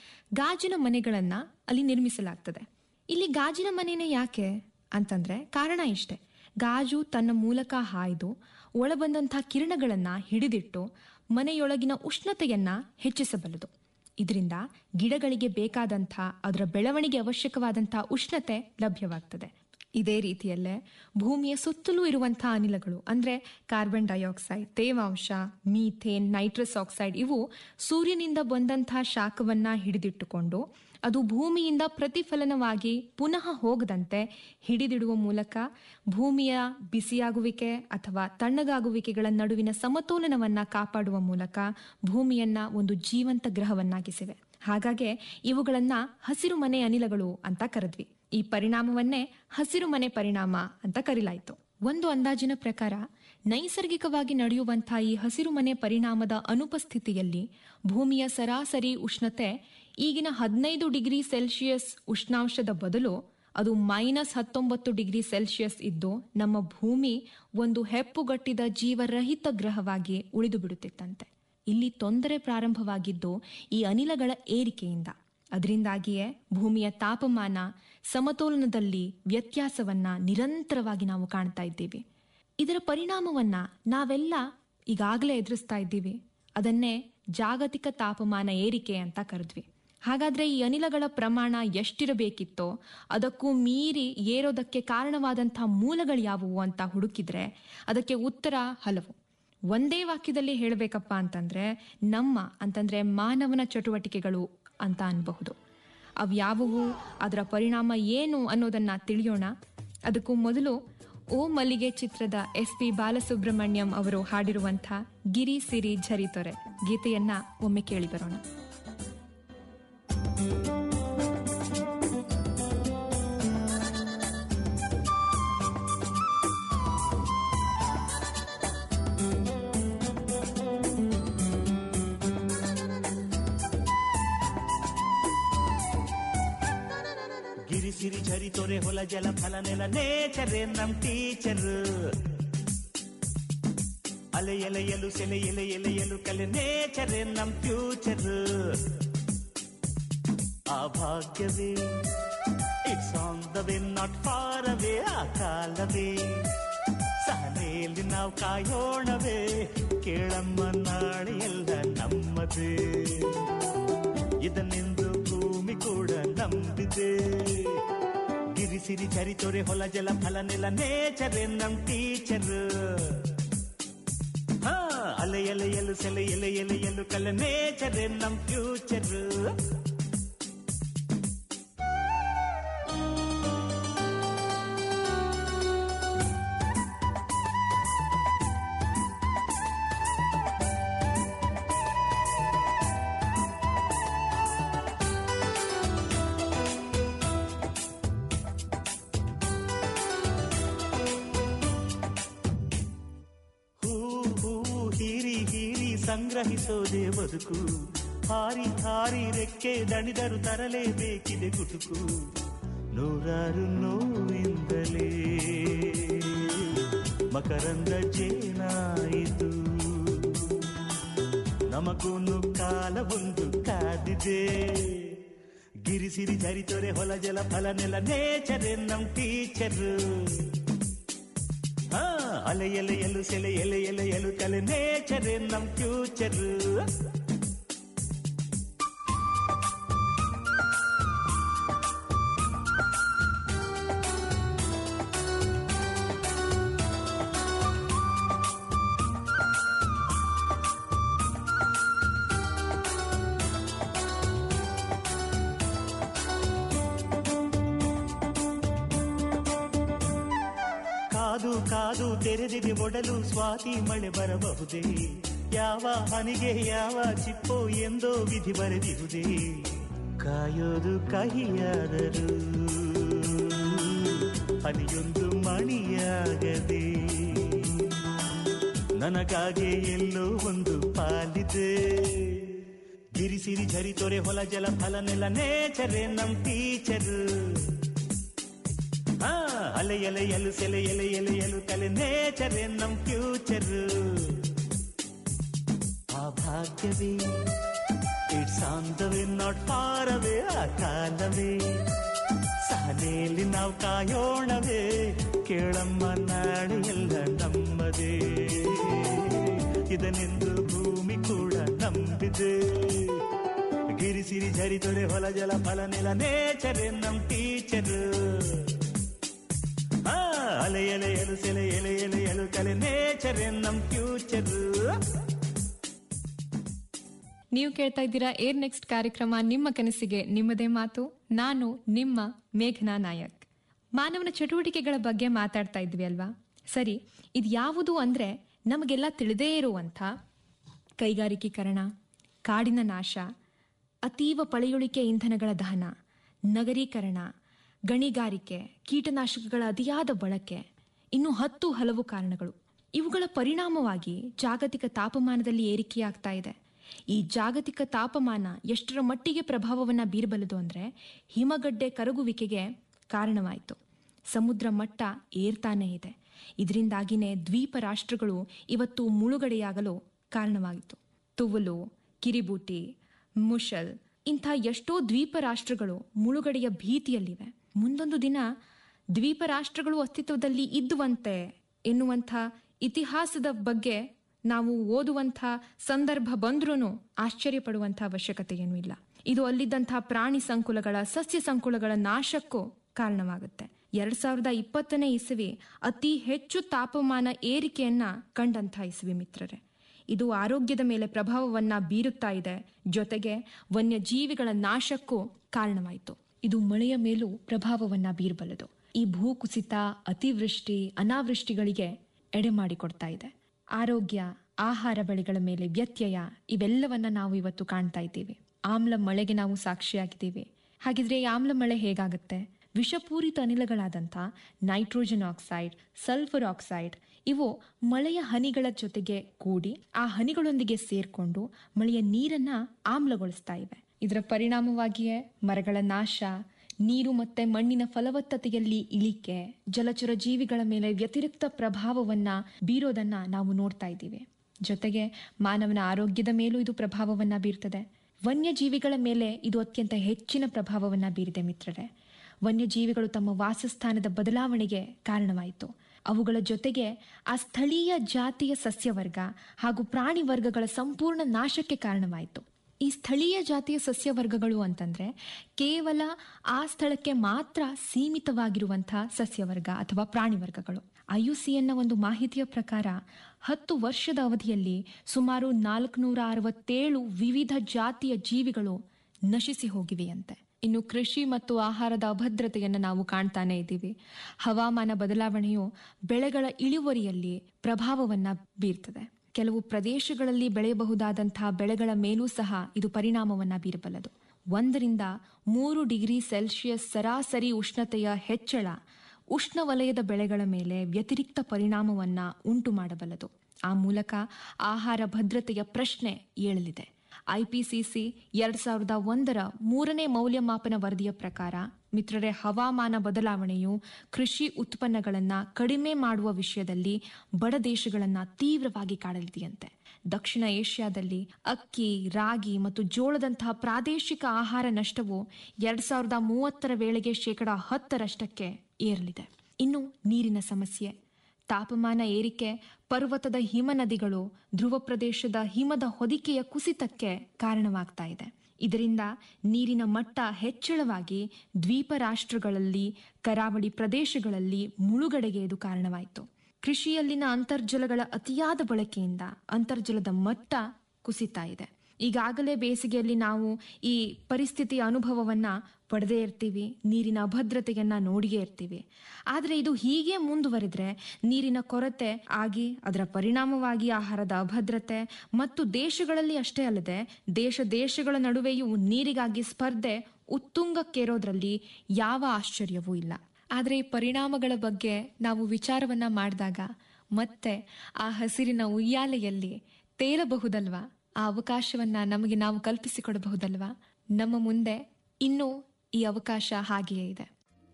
ಗಾಜಿನ ಮನೆಗಳನ್ನ ಅಲ್ಲಿ ನಿರ್ಮಿಸಲಾಗ್ತದೆ ಇಲ್ಲಿ ಗಾಜಿನ ಮನೆನೇ ಯಾಕೆ ಅಂತಂದ್ರೆ ಕಾರಣ ಇಷ್ಟೆ ಗಾಜು ತನ್ನ ಮೂಲಕ ಹಾಯ್ದು ಒಳಬಂದಂಥ ಕಿರಣಗಳನ್ನ ಹಿಡಿದಿಟ್ಟು ಮನೆಯೊಳಗಿನ ಉಷ್ಣತೆಯನ್ನ ಹೆಚ್ಚಿಸಬಲ್ಲದು ಇದರಿಂದ ಗಿಡಗಳಿಗೆ ಬೇಕಾದಂಥ ಅದರ ಬೆಳವಣಿಗೆ ಅವಶ್ಯಕವಾದಂಥ ಉಷ್ಣತೆ ಲಭ್ಯವಾಗ್ತದೆ ಇದೇ ರೀತಿಯಲ್ಲೇ ಭೂಮಿಯ ಸುತ್ತಲೂ ಇರುವಂತಹ ಅನಿಲಗಳು ಅಂದ್ರೆ ಕಾರ್ಬನ್ ಡೈಆಕ್ಸೈಡ್ ತೇವಾಂಶ ಮೀಥೇನ್ ನೈಟ್ರಸ್ ಆಕ್ಸೈಡ್ ಇವು ಸೂರ್ಯನಿಂದ ಬಂದಂತಹ ಶಾಖವನ್ನ ಹಿಡಿದಿಟ್ಟುಕೊಂಡು ಅದು ಭೂಮಿಯಿಂದ ಪ್ರತಿಫಲನವಾಗಿ ಪುನಃ ಹೋಗದಂತೆ ಹಿಡಿದಿಡುವ ಮೂಲಕ ಭೂಮಿಯ ಬಿಸಿಯಾಗುವಿಕೆ ಅಥವಾ ತಣ್ಣಗಾಗುವಿಕೆಗಳ ನಡುವಿನ ಸಮತೋಲನವನ್ನ ಕಾಪಾಡುವ ಮೂಲಕ ಭೂಮಿಯನ್ನ ಒಂದು ಜೀವಂತ ಗ್ರಹವನ್ನಾಗಿಸಿವೆ ಹಾಗಾಗಿ ಇವುಗಳನ್ನ ಹಸಿರು ಮನೆ ಅನಿಲಗಳು ಅಂತ ಕರೆದ್ವಿ ಈ ಪರಿಣಾಮವನ್ನೇ ಹಸಿರು ಮನೆ ಪರಿಣಾಮ ಅಂತ ಕರೀಲಾಯ್ತು ಒಂದು ಅಂದಾಜಿನ ಪ್ರಕಾರ ನೈಸರ್ಗಿಕವಾಗಿ ನಡೆಯುವಂತಹ ಈ ಹಸಿರು ಮನೆ ಪರಿಣಾಮದ ಅನುಪಸ್ಥಿತಿಯಲ್ಲಿ ಭೂಮಿಯ ಸರಾಸರಿ ಉಷ್ಣತೆ ಈಗಿನ ಹದಿನೈದು ಡಿಗ್ರಿ ಸೆಲ್ಸಿಯಸ್ ಉಷ್ಣಾಂಶದ ಬದಲು ಅದು ಮೈನಸ್ ಹತ್ತೊಂಬತ್ತು ಡಿಗ್ರಿ ಸೆಲ್ಸಿಯಸ್ ಇದ್ದು ನಮ್ಮ ಭೂಮಿ ಒಂದು ಹೆಪ್ಪುಗಟ್ಟಿದ ಜೀವರಹಿತ ಗ್ರಹವಾಗಿ ಉಳಿದು ಬಿಡುತ್ತಿತ್ತಂತೆ ಇಲ್ಲಿ ತೊಂದರೆ ಪ್ರಾರಂಭವಾಗಿದ್ದು ಈ ಅನಿಲಗಳ ಏರಿಕೆಯಿಂದ ಅದರಿಂದಾಗಿಯೇ ಭೂಮಿಯ ತಾಪಮಾನ ಸಮತೋಲನದಲ್ಲಿ ವ್ಯತ್ಯಾಸವನ್ನ ನಿರಂತರವಾಗಿ ನಾವು ಕಾಣ್ತಾ ಇದ್ದೀವಿ ಇದರ ಪರಿಣಾಮವನ್ನ ನಾವೆಲ್ಲ ಈಗಾಗಲೇ ಎದುರಿಸ್ತಾ ಇದ್ದೀವಿ ಅದನ್ನೇ ಜಾಗತಿಕ ತಾಪಮಾನ ಏರಿಕೆ ಅಂತ ಕರೆದ್ವಿ ಹಾಗಾದ್ರೆ ಈ ಅನಿಲಗಳ ಪ್ರಮಾಣ ಎಷ್ಟಿರಬೇಕಿತ್ತೋ ಅದಕ್ಕೂ ಮೀರಿ ಏರೋದಕ್ಕೆ ಕಾರಣವಾದಂತಹ ಮೂಲಗಳು ಯಾವುವು ಅಂತ ಹುಡುಕಿದ್ರೆ ಅದಕ್ಕೆ ಉತ್ತರ ಹಲವು ಒಂದೇ ವಾಕ್ಯದಲ್ಲಿ ಹೇಳಬೇಕಪ್ಪ ಅಂತಂದ್ರೆ ನಮ್ಮ ಅಂತಂದ್ರೆ ಮಾನವನ ಚಟುವಟಿಕೆಗಳು ಅಂತ ಅನ್ಬಹುದು ಅವ್ಯಾವುವು ಅದರ ಪರಿಣಾಮ ಏನು ಅನ್ನೋದನ್ನ ತಿಳಿಯೋಣ ಅದಕ್ಕೂ ಮೊದಲು ಓ ಮಲ್ಲಿಗೆ ಚಿತ್ರದ ಎಸ್ ಪಿ ಬಾಲಸುಬ್ರಹ್ಮಣ್ಯಂ ಅವರು ಹಾಡಿರುವಂಥ ಗಿರಿ ಸಿರಿ ಝರಿತೊರೆ ಗೀತೆಯನ್ನ ಒಮ್ಮೆ ಕೇಳಿ ಬರೋಣ ಗಿರಿಸಿರಿ ಝರಿ ತೊರೆ ಹೊಲ ಜಲ ಫಲ ನೆಲ ನೇಚರೇ ನಮ್ ಟೀಚರ್ ಅಲೆ ಎಲೆಯಲು ಸೆಲೆ ಎಲೆ ಎಲೆಯಲು ಕಲೆ ನೇಚರೇ ನಮ್ ಫ್ಯೂಚರ್ ಆ ಭಾಗ್ಯವೇ it's on the way not far away ಆ ಕಾಲವೇ ಸಹನೆಯಲ್ಲಿ ನಾವು ಕಾಯೋಣವೇ ಕೇಳಮ್ಮ ನಾಳೆ ಎಲ್ಲ ನಮ್ಮದೇ ಇದನ್ನೆಂದು ಭೂಮಿ ಕೂಡ ನಂಬಿದೆ ಗಿರಿಸಿರಿ ಚರಿತೊರೆ ಹೊಲ ಜಲ ಫಲ ನೆಲ ನೇಚರೇ ನಮ್ ಟೀಚರ್ ಹಾ ಅಲೆ ಎಲೆಯಲು ಸೆಲೆ ಎಲೆ ಎಲೆಯಲು ಕಲೆ ನೇಚರೇ ನಮ್ ಫ್ಯೂಚರ್ ಹೂ ಹೂ ಹೀರಿ ಹೀರಿ ಸಂಗ್ರಹಿಸೋದೇ ಬದುಕು ಹಾರಿ ಹಾರಿ ರೆಕ್ಕೆ ದಣಿದರು ತರಲೇಬೇಕಿದೆ ಗುಟುಕು ನೂರಾರು ನೋವಿಂದಲೇ ಮಕರಂದ ಜೇನಾಯಿತು ನಮಗೂನು ಕಾಲ ಒಂದು ಕಾದಿದೆ ಗಿರಿಸಿರಿ ಜರಿತೊರೆ ಹೊಲ ಜಲ ಫಲ ನೆಲ ನೇಚರೇ ನಮ್ ಟೀಚರ್ ಹಾ ಅಲೆ ಎಲೆಯಲು ಸೆಲೆ ಎಲೆ ಎಲೆಯಲು ಕಲೆ ನೇಚರೇ ನಮ್ ಫ್ಯೂಚರ್ ಕಾದು ಕಾದು ತೆರೆದಿದೆ ಒಡಲು ಸ್ವಾತಿ ಮಳೆ ಬರಬಹುದೇ ಯಾವ ಹನಿಗೆ ಯಾವ ಚಿಪ್ಪೋ ಎಂದೋ ವಿಧಿ ಬರೆದಿರುವುದೇ ಕಾಯೋದು ಕಹಿಯಾದರೂ ಹನಿಯೊಂದು ಮಣಿಯಾಗದೆ ನನಗಾಗೆ ಎಲ್ಲೋ ಒಂದು ಪಾಲಿದೆ ಗಿರಿಸಿರಿ ಝರಿ ತೊರೆ ಹೊಲ ಜಲ ಫಲ ನೆಲ ನೇಚರೇ ನಮ್ ಟೀಚರ್ ಆ, ಅಲೆ ಎಲೆಯಲು ಸೆಲೆ ಎಲೆ ಎಲೆಯಲು ಕಲೆ ನೇಚರೇ ನಮ್ ಫ್ಯೂಚರ್ ಆ ಭಾಗ್ಯವೇ it's on the way not far away ಆ ಕಾಲವೇ ಸಹನೆಯಲ್ಲಿ ನಾವು ಕಾಯೋಣವೇ ಕೇಳಮ್ಮ ನಾಳೆ ಎಲ್ಲ ನಮ್ಮದೇ ಇದನ್ನೆಂದು ಭೂಮಿ ಕೂಡ ನಂಬಿದೆ ಗಿರಿಸಿರಿ ಝರಿತೊರೆ ಹೊಲ ಜಲ ಫಲ ನೆಲ ನೇಚರೇ ನಮ್ ಟೀಚರ್ ಆ, ಅಲೆ ಎಲೆಯಲು ಸೆಲೆ ಎಲೆ ಎಲೆಯಲು ಕಲೆ ನೇಚರೇ ನಮ್ ಫ್ಯೂಚರ್ ನೀವು ಕೇಳ್ತಾ ಇದ್ದೀರಾ ಏರ್ ನೆಕ್ಸ್ಟ್ ಕಾರ್ಯಕ್ರಮ ನಿಮ್ಮ ಕನಸಿಗೆ ನಿಮ್ಮದೇ ಮಾತು ನಾನು ನಿಮ್ಮ ಮೇಘನಾ ನಾಯಕ್ ಮಾನವನ ಚಟುವಟಿಕೆಗಳ ಬಗ್ಗೆ ಮಾತಾಡ್ತಾ ಇದ್ವಿ ಅಲ್ವಾ ಸರಿ ಇದು ಯಾವುದು ಅಂದ್ರೆ ನಮಗೆಲ್ಲ ತಿಳಿದೇ ಇರುವಂಥ ಕೈಗಾರಿಕೀಕರಣ ಕಾಡಿನ ನಾಶ ಅತೀವ ಪಳೆಯುಳಿಕೆ ಇಂಧನಗಳ ದಹನ ನಗರೀಕರಣ ಗಣಿಗಾರಿಕೆ ಕೀಟನಾಶಕಗಳ ಅತಿಯಾದ ಬಳಕೆ ಇನ್ನು ಹತ್ತು ಹಲವು ಕಾರಣಗಳು ಇವುಗಳ ಪರಿಣಾಮವಾಗಿ ಜಾಗತಿಕ ತಾಪಮಾನದಲ್ಲಿ ಏರಿಕೆಯಾಗ್ತಾ ಇದೆ ಈ ಜಾಗತಿಕ ತಾಪಮಾನ ಎಷ್ಟರ ಮಟ್ಟಿಗೆ ಪ್ರಭಾವವನ್ನ ಬೀರಬಲ್ಲದು ಅಂದ್ರೆ ಹಿಮಗಡ್ಡೆ ಕರಗುವಿಕೆಗೆ ಕಾರಣವಾಯಿತು ಸಮುದ್ರ ಮಟ್ಟ ಏರ್ತಾನೇ ಇದೆ ಇದರಿಂದಾಗಿನೇ ದ್ವೀಪ ರಾಷ್ಟ್ರಗಳು ಇವತ್ತು ಮುಳುಗಡೆಯಾಗಲು ಕಾರಣವಾಗಿತ್ತು ತುವಲು ಕಿರಿಬೂಟಿ ಮುಷಲ್ ಇಂಥ ಎಷ್ಟೋ ದ್ವೀಪ ರಾಷ್ಟ್ರಗಳು ಮುಳುಗಡೆಯ ಭೀತಿಯಲ್ಲಿವೆ ಮುಂದೊಂದು ದಿನ ದ್ವೀಪ ರಾಷ್ಟ್ರಗಳು ಅಸ್ತಿತ್ವದಲ್ಲಿ ಇದ್ದುವಂತೆ ಎನ್ನುವಂಥ ಇತಿಹಾಸದ ಬಗ್ಗೆ ನಾವು ಓದುವಂಥ ಸಂದರ್ಭ ಬಂದ್ರೂ ಆಶ್ಚರ್ಯಪಡುವಂಥ ಅವಶ್ಯಕತೆ ಏನೂ ಇಲ್ಲ ಇದು ಅಲ್ಲಿದ್ದಂಥ ಪ್ರಾಣಿ ಸಂಕುಲಗಳ ಸಸ್ಯ ಸಂಕುಲಗಳ ನಾಶಕ್ಕೂ ಕಾರಣವಾಗುತ್ತೆ ಎರಡ್ ಸಾವಿರದ ಇಪ್ಪತ್ತನೇ ಇಸವಿ ಅತಿ ಹೆಚ್ಚು ತಾಪಮಾನ ಏರಿಕೆಯನ್ನ ಕಂಡಂಥ ಇಸವಿ ಮಿತ್ರರೇ ಇದು ಆರೋಗ್ಯದ ಮೇಲೆ ಪ್ರಭಾವವನ್ನ ಬೀರುತ್ತಾ ಇದೆ ಜೊತೆಗೆ ವನ್ಯಜೀವಿಗಳ ನಾಶಕ್ಕೂ ಕಾರಣವಾಯಿತು ಇದು ಮಳೆಯ ಮೇಲೂ ಪ್ರಭಾವವನ್ನ ಬೀರಬಲ್ಲದು ಈ ಭೂಕುಸಿತ ಅತಿವೃಷ್ಟಿ ಅನಾವೃಷ್ಟಿಗಳಿಗೆ ಎಡೆ ಮಾಡಿಕೊಡ್ತಾ ಇದೆ ಆರೋಗ್ಯ ಆಹಾರ ಬೆಳೆಗಳ ಮೇಲೆ ವ್ಯತ್ಯಯ ಇವೆಲ್ಲವನ್ನ ನಾವು ಇವತ್ತು ಕಾಣ್ತಾ ಇದ್ದೀವಿ ಆಮ್ಲ ಮಳೆಗೆ ನಾವು ಸಾಕ್ಷಿಯಾಗಿದ್ದೀವಿ ಹಾಗಿದ್ರೆ ಈ ಆಮ್ಲ ಮಳೆ ಹೇಗಾಗುತ್ತೆ ವಿಷಪೂರಿತ ಅನಿಲಗಳಾದಂಥ ನೈಟ್ರೋಜನ್ ಆಕ್ಸೈಡ್ ಸಲ್ಫರ್ ಆಕ್ಸೈಡ್ ಇವು ಮಳೆಯ ಹನಿಗಳ ಜೊತೆಗೆ ಕೂಡಿ ಆ ಹನಿಗಳೊಂದಿಗೆ ಸೇರ್ಕೊಂಡು ಮಳೆಯ ನೀರನ್ನ ಆಮ್ಲಗೊಳಿಸ್ತಾ ಇವೆ ಇದರ ಪರಿಣಾಮವಾಗಿಯೇ ಮರಗಳ ನಾಶ ನೀರು ಮತ್ತೆ ಮಣ್ಣಿನ ಫಲವತ್ತತೆಯಲ್ಲಿ ಇಳಿಕೆ ಜಲಚರ ಜೀವಿಗಳ ಮೇಲೆ ವ್ಯತಿರಿಕ್ತ ಪ್ರಭಾವವನ್ನ ಬೀರೋದನ್ನ ನಾವು ನೋಡ್ತಾ ಇದ್ದೀವಿ ಜೊತೆಗೆ ಮಾನವನ ಆರೋಗ್ಯದ ಮೇಲೂ ಇದು ಪ್ರಭಾವವನ್ನ ಬೀರ್ತದೆ ವನ್ಯಜೀವಿಗಳ ಮೇಲೆ ಇದು ಅತ್ಯಂತ ಹೆಚ್ಚಿನ ಪ್ರಭಾವವನ್ನ ಬೀರಿದೆ ಮಿತ್ರರೇ ವನ್ಯಜೀವಿಗಳು ತಮ್ಮ ವಾಸಸ್ಥಾನದ ಬದಲಾವಣೆಗೆ ಕಾರಣವಾಯಿತು ಅವುಗಳ ಜೊತೆಗೆ ಆ ಸ್ಥಳೀಯ ಜಾತಿಯ ಸಸ್ಯವರ್ಗ ಹಾಗೂ ಪ್ರಾಣಿ ವರ್ಗಗಳ ಸಂಪೂರ್ಣ ನಾಶಕ್ಕೆ ಕಾರಣವಾಯಿತು ಈ ಸ್ಥಳೀಯ ಜಾತಿಯ ಸಸ್ಯವರ್ಗಗಳು ಅಂತಂದ್ರೆ ಕೇವಲ ಆ ಸ್ಥಳಕ್ಕೆ ಮಾತ್ರ ಸೀಮಿತವಾಗಿರುವಂತಹ ಸಸ್ಯವರ್ಗ ಅಥವಾ ಪ್ರಾಣಿ ವರ್ಗಗಳು ಐಯುಸಿಎನ್ನ ಒಂದು ಮಾಹಿತಿಯ ಪ್ರಕಾರ ಹತ್ತು ವರ್ಷದ ಅವಧಿಯಲ್ಲಿ ಸುಮಾರು ನಾಲ್ಕುನೂರ ಅರವತ್ತೇಳು ವಿವಿಧ ಜಾತಿಯ ಜೀವಿಗಳು ನಶಿಸಿ ಹೋಗಿವೆಯಂತೆ ಇನ್ನು ಕೃಷಿ ಮತ್ತು ಆಹಾರದ ಅಭದ್ರತೆಯನ್ನು ನಾವು ಕಾಣ್ತಾನೆ ಇದ್ದೀವಿ ಹವಾಮಾನ ಬದಲಾವಣೆಯು ಬೆಳೆಗಳ ಇಳುವರಿಯಲ್ಲಿ ಪ್ರಭಾವವನ್ನ ಬೀರ್ತದೆ ಕೆಲವು ಪ್ರದೇಶಗಳಲ್ಲಿ ಬೆಳೆಯಬಹುದಾದಂತಹ ಬೆಳೆಗಳ ಮೇಲೂ ಸಹ ಇದು ಪರಿಣಾಮವನ್ನ ಬೀರಬಲ್ಲದು ಒಂದರಿಂದ ಮೂರು ಡಿಗ್ರಿ ಸೆಲ್ಸಿಯಸ್ ಸರಾಸರಿ ಉಷ್ಣತೆಯ ಹೆಚ್ಚಳ ಉಷ್ಣವಲಯದ ಬೆಳೆಗಳ ಮೇಲೆ ವ್ಯತಿರಿಕ್ತ ಪರಿಣಾಮವನ್ನ ಉಂಟು ಮಾಡಬಲ್ಲದು ಆ ಮೂಲಕ ಆಹಾರ ಭದ್ರತೆಯ ಪ್ರಶ್ನೆ ಏಳಲಿದೆ ಐಪಿಸಿಸಿ ಎರಡ್ ಸಾವಿರದ ಒಂದರ ಮೂರನೇ ಮೌಲ್ಯಮಾಪನ ವರದಿಯ ಪ್ರಕಾರ ಮಿತ್ರರೇ ಹವಾಮಾನ ಬದಲಾವಣೆಯು ಕೃಷಿ ಉತ್ಪನ್ನಗಳನ್ನ ಕಡಿಮೆ ಮಾಡುವ ವಿಷಯದಲ್ಲಿ ಬಡ ದೇಶಗಳನ್ನ ತೀವ್ರವಾಗಿ ಕಾಡಲಿದೆಯಂತೆ ದಕ್ಷಿಣ ಏಷ್ಯಾದಲ್ಲಿ ಅಕ್ಕಿ ರಾಗಿ ಮತ್ತು ಜೋಳದಂತಹ ಪ್ರಾದೇಶಿಕ ಆಹಾರ ನಷ್ಟವು ಎರಡ್ ಸಾವಿರದ ಮೂವತ್ತರ ವೇಳೆಗೆ ಶೇಕಡ ಹತ್ತರಷ್ಟಕ್ಕೆ ಏರಲಿದೆ ಇನ್ನು ನೀರಿನ ಸಮಸ್ಯೆ ತಾಪಮಾನ ಏರಿಕೆ ಪರ್ವತದ ಹಿಮನದಿಗಳು ಧ್ರುವ ಪ್ರದೇಶದ ಹಿಮದ ಹೊದಿಕೆಯ ಕುಸಿತಕ್ಕೆ ಕಾರಣವಾಗ್ತಾ ಇದೆ ಇದರಿಂದ ನೀರಿನ ಮಟ್ಟ ಹೆಚ್ಚಳವಾಗಿ ದ್ವೀಪ ರಾಷ್ಟ್ರಗಳಲ್ಲಿ ಕರಾವಳಿ ಪ್ರದೇಶಗಳಲ್ಲಿ ಮುಳುಗಡೆಗೆ ಇದು ಕಾರಣವಾಯಿತು ಕೃಷಿಯಲ್ಲಿನ ಅಂತರ್ಜಲಗಳ ಅತಿಯಾದ ಬಳಕೆಯಿಂದ ಅಂತರ್ಜಲದ ಮಟ್ಟ ಕುಸಿತಾ ಇದೆ ಈಗಾಗಲೇ ಬೇಸಿಗೆಯಲ್ಲಿ ನಾವು ಈ ಪರಿಸ್ಥಿತಿಯ ಅನುಭವವನ್ನ ಪಡೆದೇ ಇರ್ತೀವಿ ನೀರಿನ ಅಭದ್ರತೆಯನ್ನ ನೋಡಿಯೇ ಇರ್ತೀವಿ ಆದರೆ ಇದು ಹೀಗೆ ಮುಂದುವರಿದ್ರೆ ನೀರಿನ ಕೊರತೆ ಆಗಿ ಅದರ ಪರಿಣಾಮವಾಗಿ ಆಹಾರದ ಅಭದ್ರತೆ ಮತ್ತು ದೇಶಗಳಲ್ಲಿ ಅಷ್ಟೇ ಅಲ್ಲದೆ ದೇಶ ದೇಶಗಳ ನಡುವೆಯೂ ನೀರಿಗಾಗಿ ಸ್ಪರ್ಧೆ ಉತ್ತುಂಗಕ್ಕೇರೋದ್ರಲ್ಲಿ ಯಾವ ಆಶ್ಚರ್ಯವೂ ಇಲ್ಲ ಆದರೆ ಈ ಪರಿಣಾಮಗಳ ಬಗ್ಗೆ ನಾವು ವಿಚಾರವನ್ನ ಮಾಡಿದಾಗ ಮತ್ತೆ ಆ ಹಸಿರಿನ ಉಯ್ಯಾಲೆಯಲ್ಲಿ ತೇಲಬಹುದಲ್ವಾ ಆ ಅವಕಾಶವನ್ನ ನಮಗೆ ನಾವು ಕಲ್ಪಿಸಿಕೊಡಬಹುದಲ್ವಾ ನಮ್ಮ ಮುಂದೆ ಇನ್ನೂ ಈ ಅವಕಾಶ ಹಾಗೆಯೇ ಇದೆ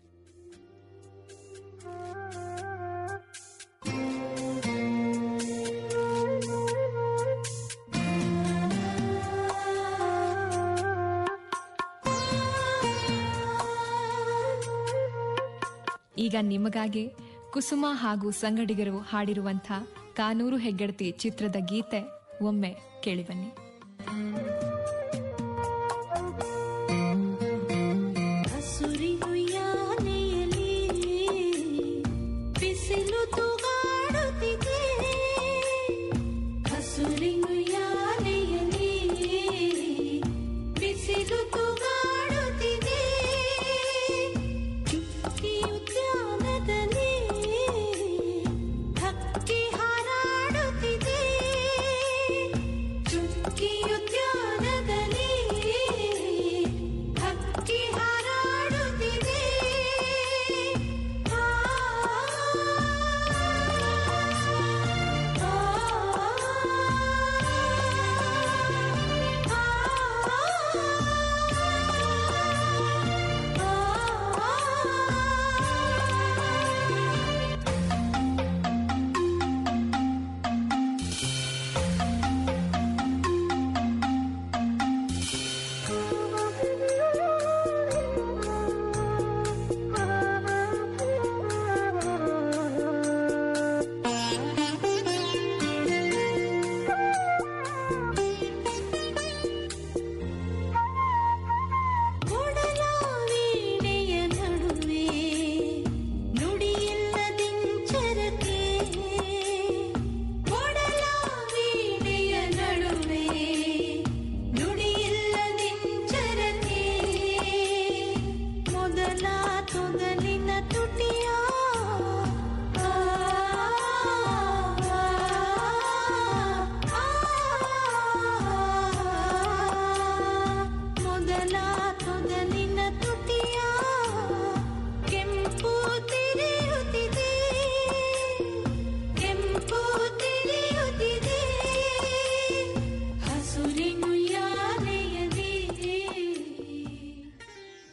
ಈಗ ನಿಮಗಾಗಿ ಕುಸುಮ ಹಾಗೂ ಸಂಗಡಿಗರು ಹಾಡಿರುವಂಥ ಕಾನೂರು ಹೆಗ್ಗಡತಿ ಚಿತ್ರದ ಗೀತೆ ಒಮ್ಮೆ ಕೇಳಿ ಬನ್ನಿ ಹಸುರಿಗುಯ್ಯಾಲೆಯಲ್ಲಿ ಬಿಸಿಲು ತೂಗಾಡುತ್ತಿದೆ ಹಸುರಿಗುಯ್ಯಾಲೆಯಲ್ಲಿ ಬಿಸಿಲು ತೂಗಾಡುತ್ತಿದೆ ಚುಕ್ಕಿ ಉದ್ಯಾನದಲ್ಲಿ ಹಕ್ಕಿ ಹಾರಾಡುತ್ತಿದೆ ಚುಕ್ಕಿ ಉದ್ಯಾನ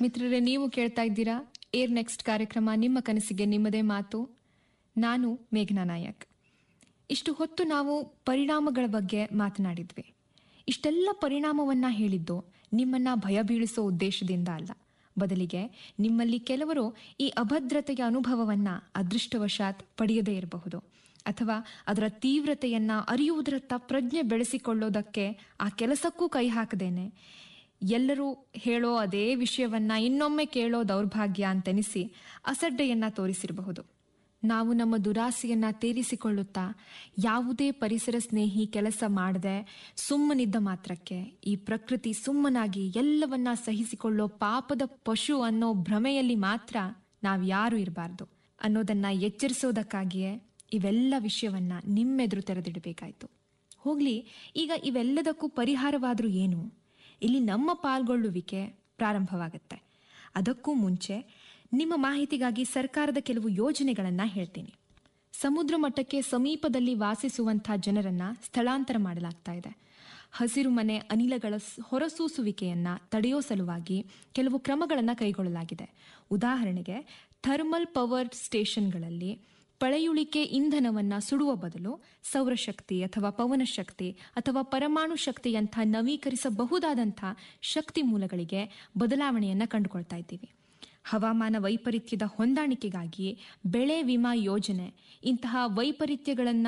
ಮಿತ್ರರೇ ನೀವು ಕೇಳ್ತಾ ಇದ್ದೀರಾ ಏರ್ ನೆಕ್ಸ್ಟ್ ಕಾರ್ಯಕ್ರಮ ನಿಮ್ಮ ಕನಸಿಗೆ ನಿಮ್ಮದೇ ಮಾತು ನಾನು ಮೇಘನಾ ನಾಯಕ್ ಇಷ್ಟು ಹೊತ್ತು ನಾವು ಪರಿಣಾಮಗಳ ಬಗ್ಗೆ ಮಾತನಾಡಿದ್ವಿ ಇಷ್ಟೆಲ್ಲ ಪರಿಣಾಮವನ್ನ ಹೇಳಿದ್ದು ನಿಮ್ಮನ್ನ ಭಯ ಬೀಳಿಸೋ ಉದ್ದೇಶದಿಂದ ಅಲ್ಲ ಬದಲಿಗೆ ನಿಮ್ಮಲ್ಲಿ ಕೆಲವರು ಈ ಅಭದ್ರತೆಯ ಅನುಭವವನ್ನ ಅದೃಷ್ಟವಶಾತ್ ಪಡೆಯದೇ ಇರಬಹುದು ಅಥವಾ ಅದರ ತೀವ್ರತೆಯನ್ನ ಅರಿಯುವುದರತ್ತ ಪ್ರಜ್ಞೆ ಬೆಳೆಸಿಕೊಳ್ಳೋದಕ್ಕೆ ಆ ಕೆಲಸಕ್ಕೂ ಕೈ ಹಾಕದೇನೆ ಎಲ್ಲರೂ ಹೇಳೋ ಅದೇ ವಿಷಯವನ್ನ ಇನ್ನೊಮ್ಮೆ ಕೇಳೋ ದೌರ್ಭಾಗ್ಯ ಅಂತೆನಿಸಿ ಅಸಡ್ಡೆಯನ್ನ ತೋರಿಸಿರಬಹುದು ನಾವು ನಮ್ಮ ದುರಾಸೆಯನ್ನ ತೀರಿಸಿಕೊಳ್ಳುತ್ತಾ ಯಾವುದೇ ಪರಿಸರ ಸ್ನೇಹಿ ಕೆಲಸ ಮಾಡದೆ ಸುಮ್ಮನಿದ್ದ ಮಾತ್ರಕ್ಕೆ ಈ ಪ್ರಕೃತಿ ಸುಮ್ಮನಾಗಿ ಎಲ್ಲವನ್ನ ಸಹಿಸಿಕೊಳ್ಳೋ ಪಾಪದ ಪಶು ಅನ್ನೋ ಭ್ರಮೆಯಲ್ಲಿ ಮಾತ್ರ ನಾವ್ಯಾರೂ ಇರಬಾರ್ದು ಅನ್ನೋದನ್ನ ಎಚ್ಚರಿಸೋದಕ್ಕಾಗಿಯೇ ಇವೆಲ್ಲ ವಿಷಯವನ್ನ ನಿಮ್ಮೆದುರು ತೆರೆದಿಡಬೇಕಾಯ್ತು ಹೋಗ್ಲಿ ಈಗ ಇವೆಲ್ಲದಕ್ಕೂ ಪರಿಹಾರವಾದ್ರೂ ಏನು ಇಲ್ಲಿ ನಮ್ಮ ಪಾಲ್ಗೊಳ್ಳುವಿಕೆ ಪ್ರಾರಂಭವಾಗುತ್ತೆ ಅದಕ್ಕೂ ಮುಂಚೆ ನಿಮ್ಮ ಮಾಹಿತಿಗಾಗಿ ಸರ್ಕಾರದ ಕೆಲವು ಯೋಜನೆಗಳನ್ನ ಹೇಳ್ತೀನಿ ಸಮುದ್ರ ಮಟ್ಟಕ್ಕೆ ಸಮೀಪದಲ್ಲಿ ವಾಸಿಸುವಂತಹ ಜನರನ್ನ ಸ್ಥಳಾಂತರ ಮಾಡಲಾಗ್ತಾ ಇದೆ ಹಸಿರು ಮನೆ ಅನಿಲಗಳ ಸ್- ಹೊರಸೂಸುವಿಕೆಯನ್ನ ತಡೆಯೋ ಸಲುವಾಗಿ ಕೆಲವು ಕ್ರಮಗಳನ್ನು ಕೈಗೊಳ್ಳಲಾಗಿದೆ ಉದಾಹರಣೆಗೆ ಥರ್ಮಲ್ ಪವರ್ ಸ್ಟೇಷನ್ಗಳಲ್ಲಿ ಪಳೆಯುಳಿಕೆ ಇಂಧನವನ್ನ ಸುಡುವ ಬದಲು ಸೌರಶಕ್ತಿ ಅಥವಾ ಪವನ ಶಕ್ತಿ ಅಥವಾ ಪರಮಾಣು ಶಕ್ತಿಯಂಥ ನವೀಕರಿಸಬಹುದಾದಂಥ ಶಕ್ತಿ ಮೂಲಗಳಿಗೆ ಬದಲಾವಣೆಯನ್ನ ಕಂಡುಕೊಳ್ತಾ ಇದ್ದೀವಿ ಹವಾಮಾನ ವೈಪರೀತ್ಯದ ಹೊಂದಾಣಿಕೆಗಾಗಿ ಬೆಳೆ ವಿಮಾ ಯೋಜನೆ ಇಂತಹ ವೈಪರೀತ್ಯಗಳನ್ನ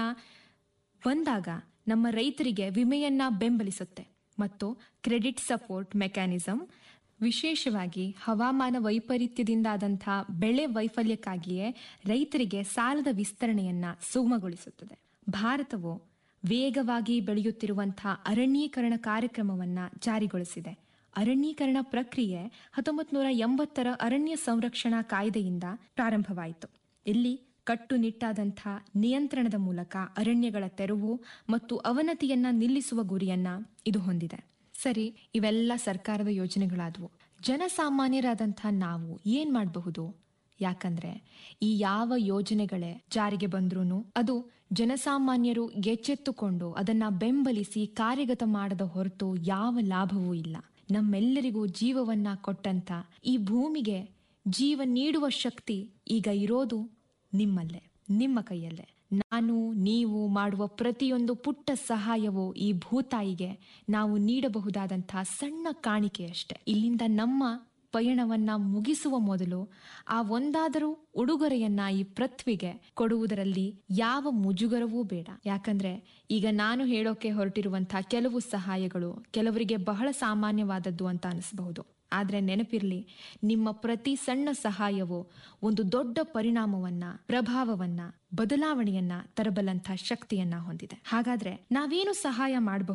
ಬಂದಾಗ ನಮ್ಮ ರೈತರಿಗೆ ವಿಮೆಯನ್ನ ಬೆಂಬಲಿಸುತ್ತೆ ಮತ್ತು ಕ್ರೆಡಿಟ್ ಸಪೋರ್ಟ್ ಮೆಕ್ಯಾನಿಸಂ ವಿಶೇಷವಾಗಿ ಹವಾಮಾನ ವೈಪರೀತ್ಯದಿಂದಾದಂಥ ಬೆಳೆ ವೈಫಲ್ಯಕ್ಕಾಗಿಯೇ ರೈತರಿಗೆ ಸಾಲದ ವಿಸ್ತರಣೆಯನ್ನ ಸುಗಮಗೊಳಿಸುತ್ತದೆ ಭಾರತವು ವೇಗವಾಗಿ ಬೆಳೆಯುತ್ತಿರುವಂತಹ ಅರಣ್ಯೀಕರಣ ಕಾರ್ಯಕ್ರಮವನ್ನ ಜಾರಿಗೊಳಿಸಿದೆ ಅರಣ್ಯೀಕರಣ ಪ್ರಕ್ರಿಯೆ ಹತ್ತೊಂಬತ್ತು ನೂರ ಎಂಬತ್ತರ ಅರಣ್ಯ ಸಂರಕ್ಷಣಾ ಕಾಯ್ದೆಯಿಂದ ಪ್ರಾರಂಭವಾಯಿತು ಇಲ್ಲಿ ಕಟ್ಟುನಿಟ್ಟಾದಂಥ ನಿಯಂತ್ರಣದ ಮೂಲಕ ಅರಣ್ಯಗಳ ತೆರವು ಮತ್ತು ಅವನತಿಯನ್ನ ನಿಲ್ಲಿಸುವ ಗುರಿಯನ್ನ ಇದು ಹೊಂದಿದೆ ಸರಿ ಇವೆಲ್ಲ ಸರ್ಕಾರದ ಯೋಜನೆಗಳಾದವು ಜನಸಾಮಾನ್ಯರಾದಂಥ ನಾವು ಏನ್ ಮಾಡಬಹುದು ಯಾಕಂದ್ರೆ ಈ ಯಾವ ಯೋಜನೆಗಳೇ ಜಾರಿಗೆ ಬಂದ್ರೂ ಅದು ಜನಸಾಮಾನ್ಯರು ಎಚ್ಚೆತ್ತುಕೊಂಡು ಅದನ್ನ ಬೆಂಬಲಿಸಿ ಕಾರ್ಯಗತ ಮಾಡದ ಹೊರತು ಯಾವ ಲಾಭವೂ ಇಲ್ಲ ನಮ್ಮೆಲ್ಲರಿಗೂ ಜೀವವನ್ನ ಕೊಟ್ಟಂತ ಈ ಭೂಮಿಗೆ ಜೀವ ನೀಡುವ ಶಕ್ತಿ ಈಗ ಇರೋದು ನಿಮ್ಮಲ್ಲೇ ನಿಮ್ಮ ಕೈಯಲ್ಲೇ ನಾನು ನೀವು ಮಾಡುವ ಪ್ರತಿಯೊಂದು ಪುಟ್ಟ ಸಹಾಯವೂ ಈ ಭೂತಾಯಿಗೆ ನಾವು ನೀಡಬಹುದಾದಂತಹ ಸಣ್ಣ ಕಾಣಿಕೆಯಷ್ಟೆ ಇಲ್ಲಿಂದ ನಮ್ಮ ಪಯಣವನ್ನ ಮುಗಿಸುವ ಮೊದಲು ಆ ಒಂದಾದರೂ ಉಡುಗೊರೆಯನ್ನ ಈ ಪೃಥ್ವಿಗೆ ಕೊಡುವುದರಲ್ಲಿ ಯಾವ ಮುಜುಗರವೂ ಬೇಡ ಯಾಕಂದ್ರೆ ಈಗ ನಾನು ಹೇಳೋಕೆ ಹೊರಟಿರುವಂತಹ ಕೆಲವು ಸಹಾಯಗಳು ಕೆಲವರಿಗೆ ಬಹಳ ಸಾಮಾನ್ಯವಾದದ್ದು ಅಂತ ಅನಿಸಬಹುದು ಆದ್ರೆ ನೆನಪಿರ್ಲಿ ನಿಮ್ಮ ಪ್ರತಿ ಸಣ್ಣ ಸಹಾಯವು ಒಂದು ದೊಡ್ಡ ಪರಿಣಾಮವನ್ನ ಪ್ರಭಾವವನ್ನ ಬದಲಾವಣೆಯನ್ನ ತರಬಲ್ಲಂಥ ಶಕ್ತಿಯನ್ನ ಹೊಂದಿದೆ ಹಾಗಾದ್ರೆ ನಾವೇನು ಸಹಾಯ ಮಾಡಬಹುದು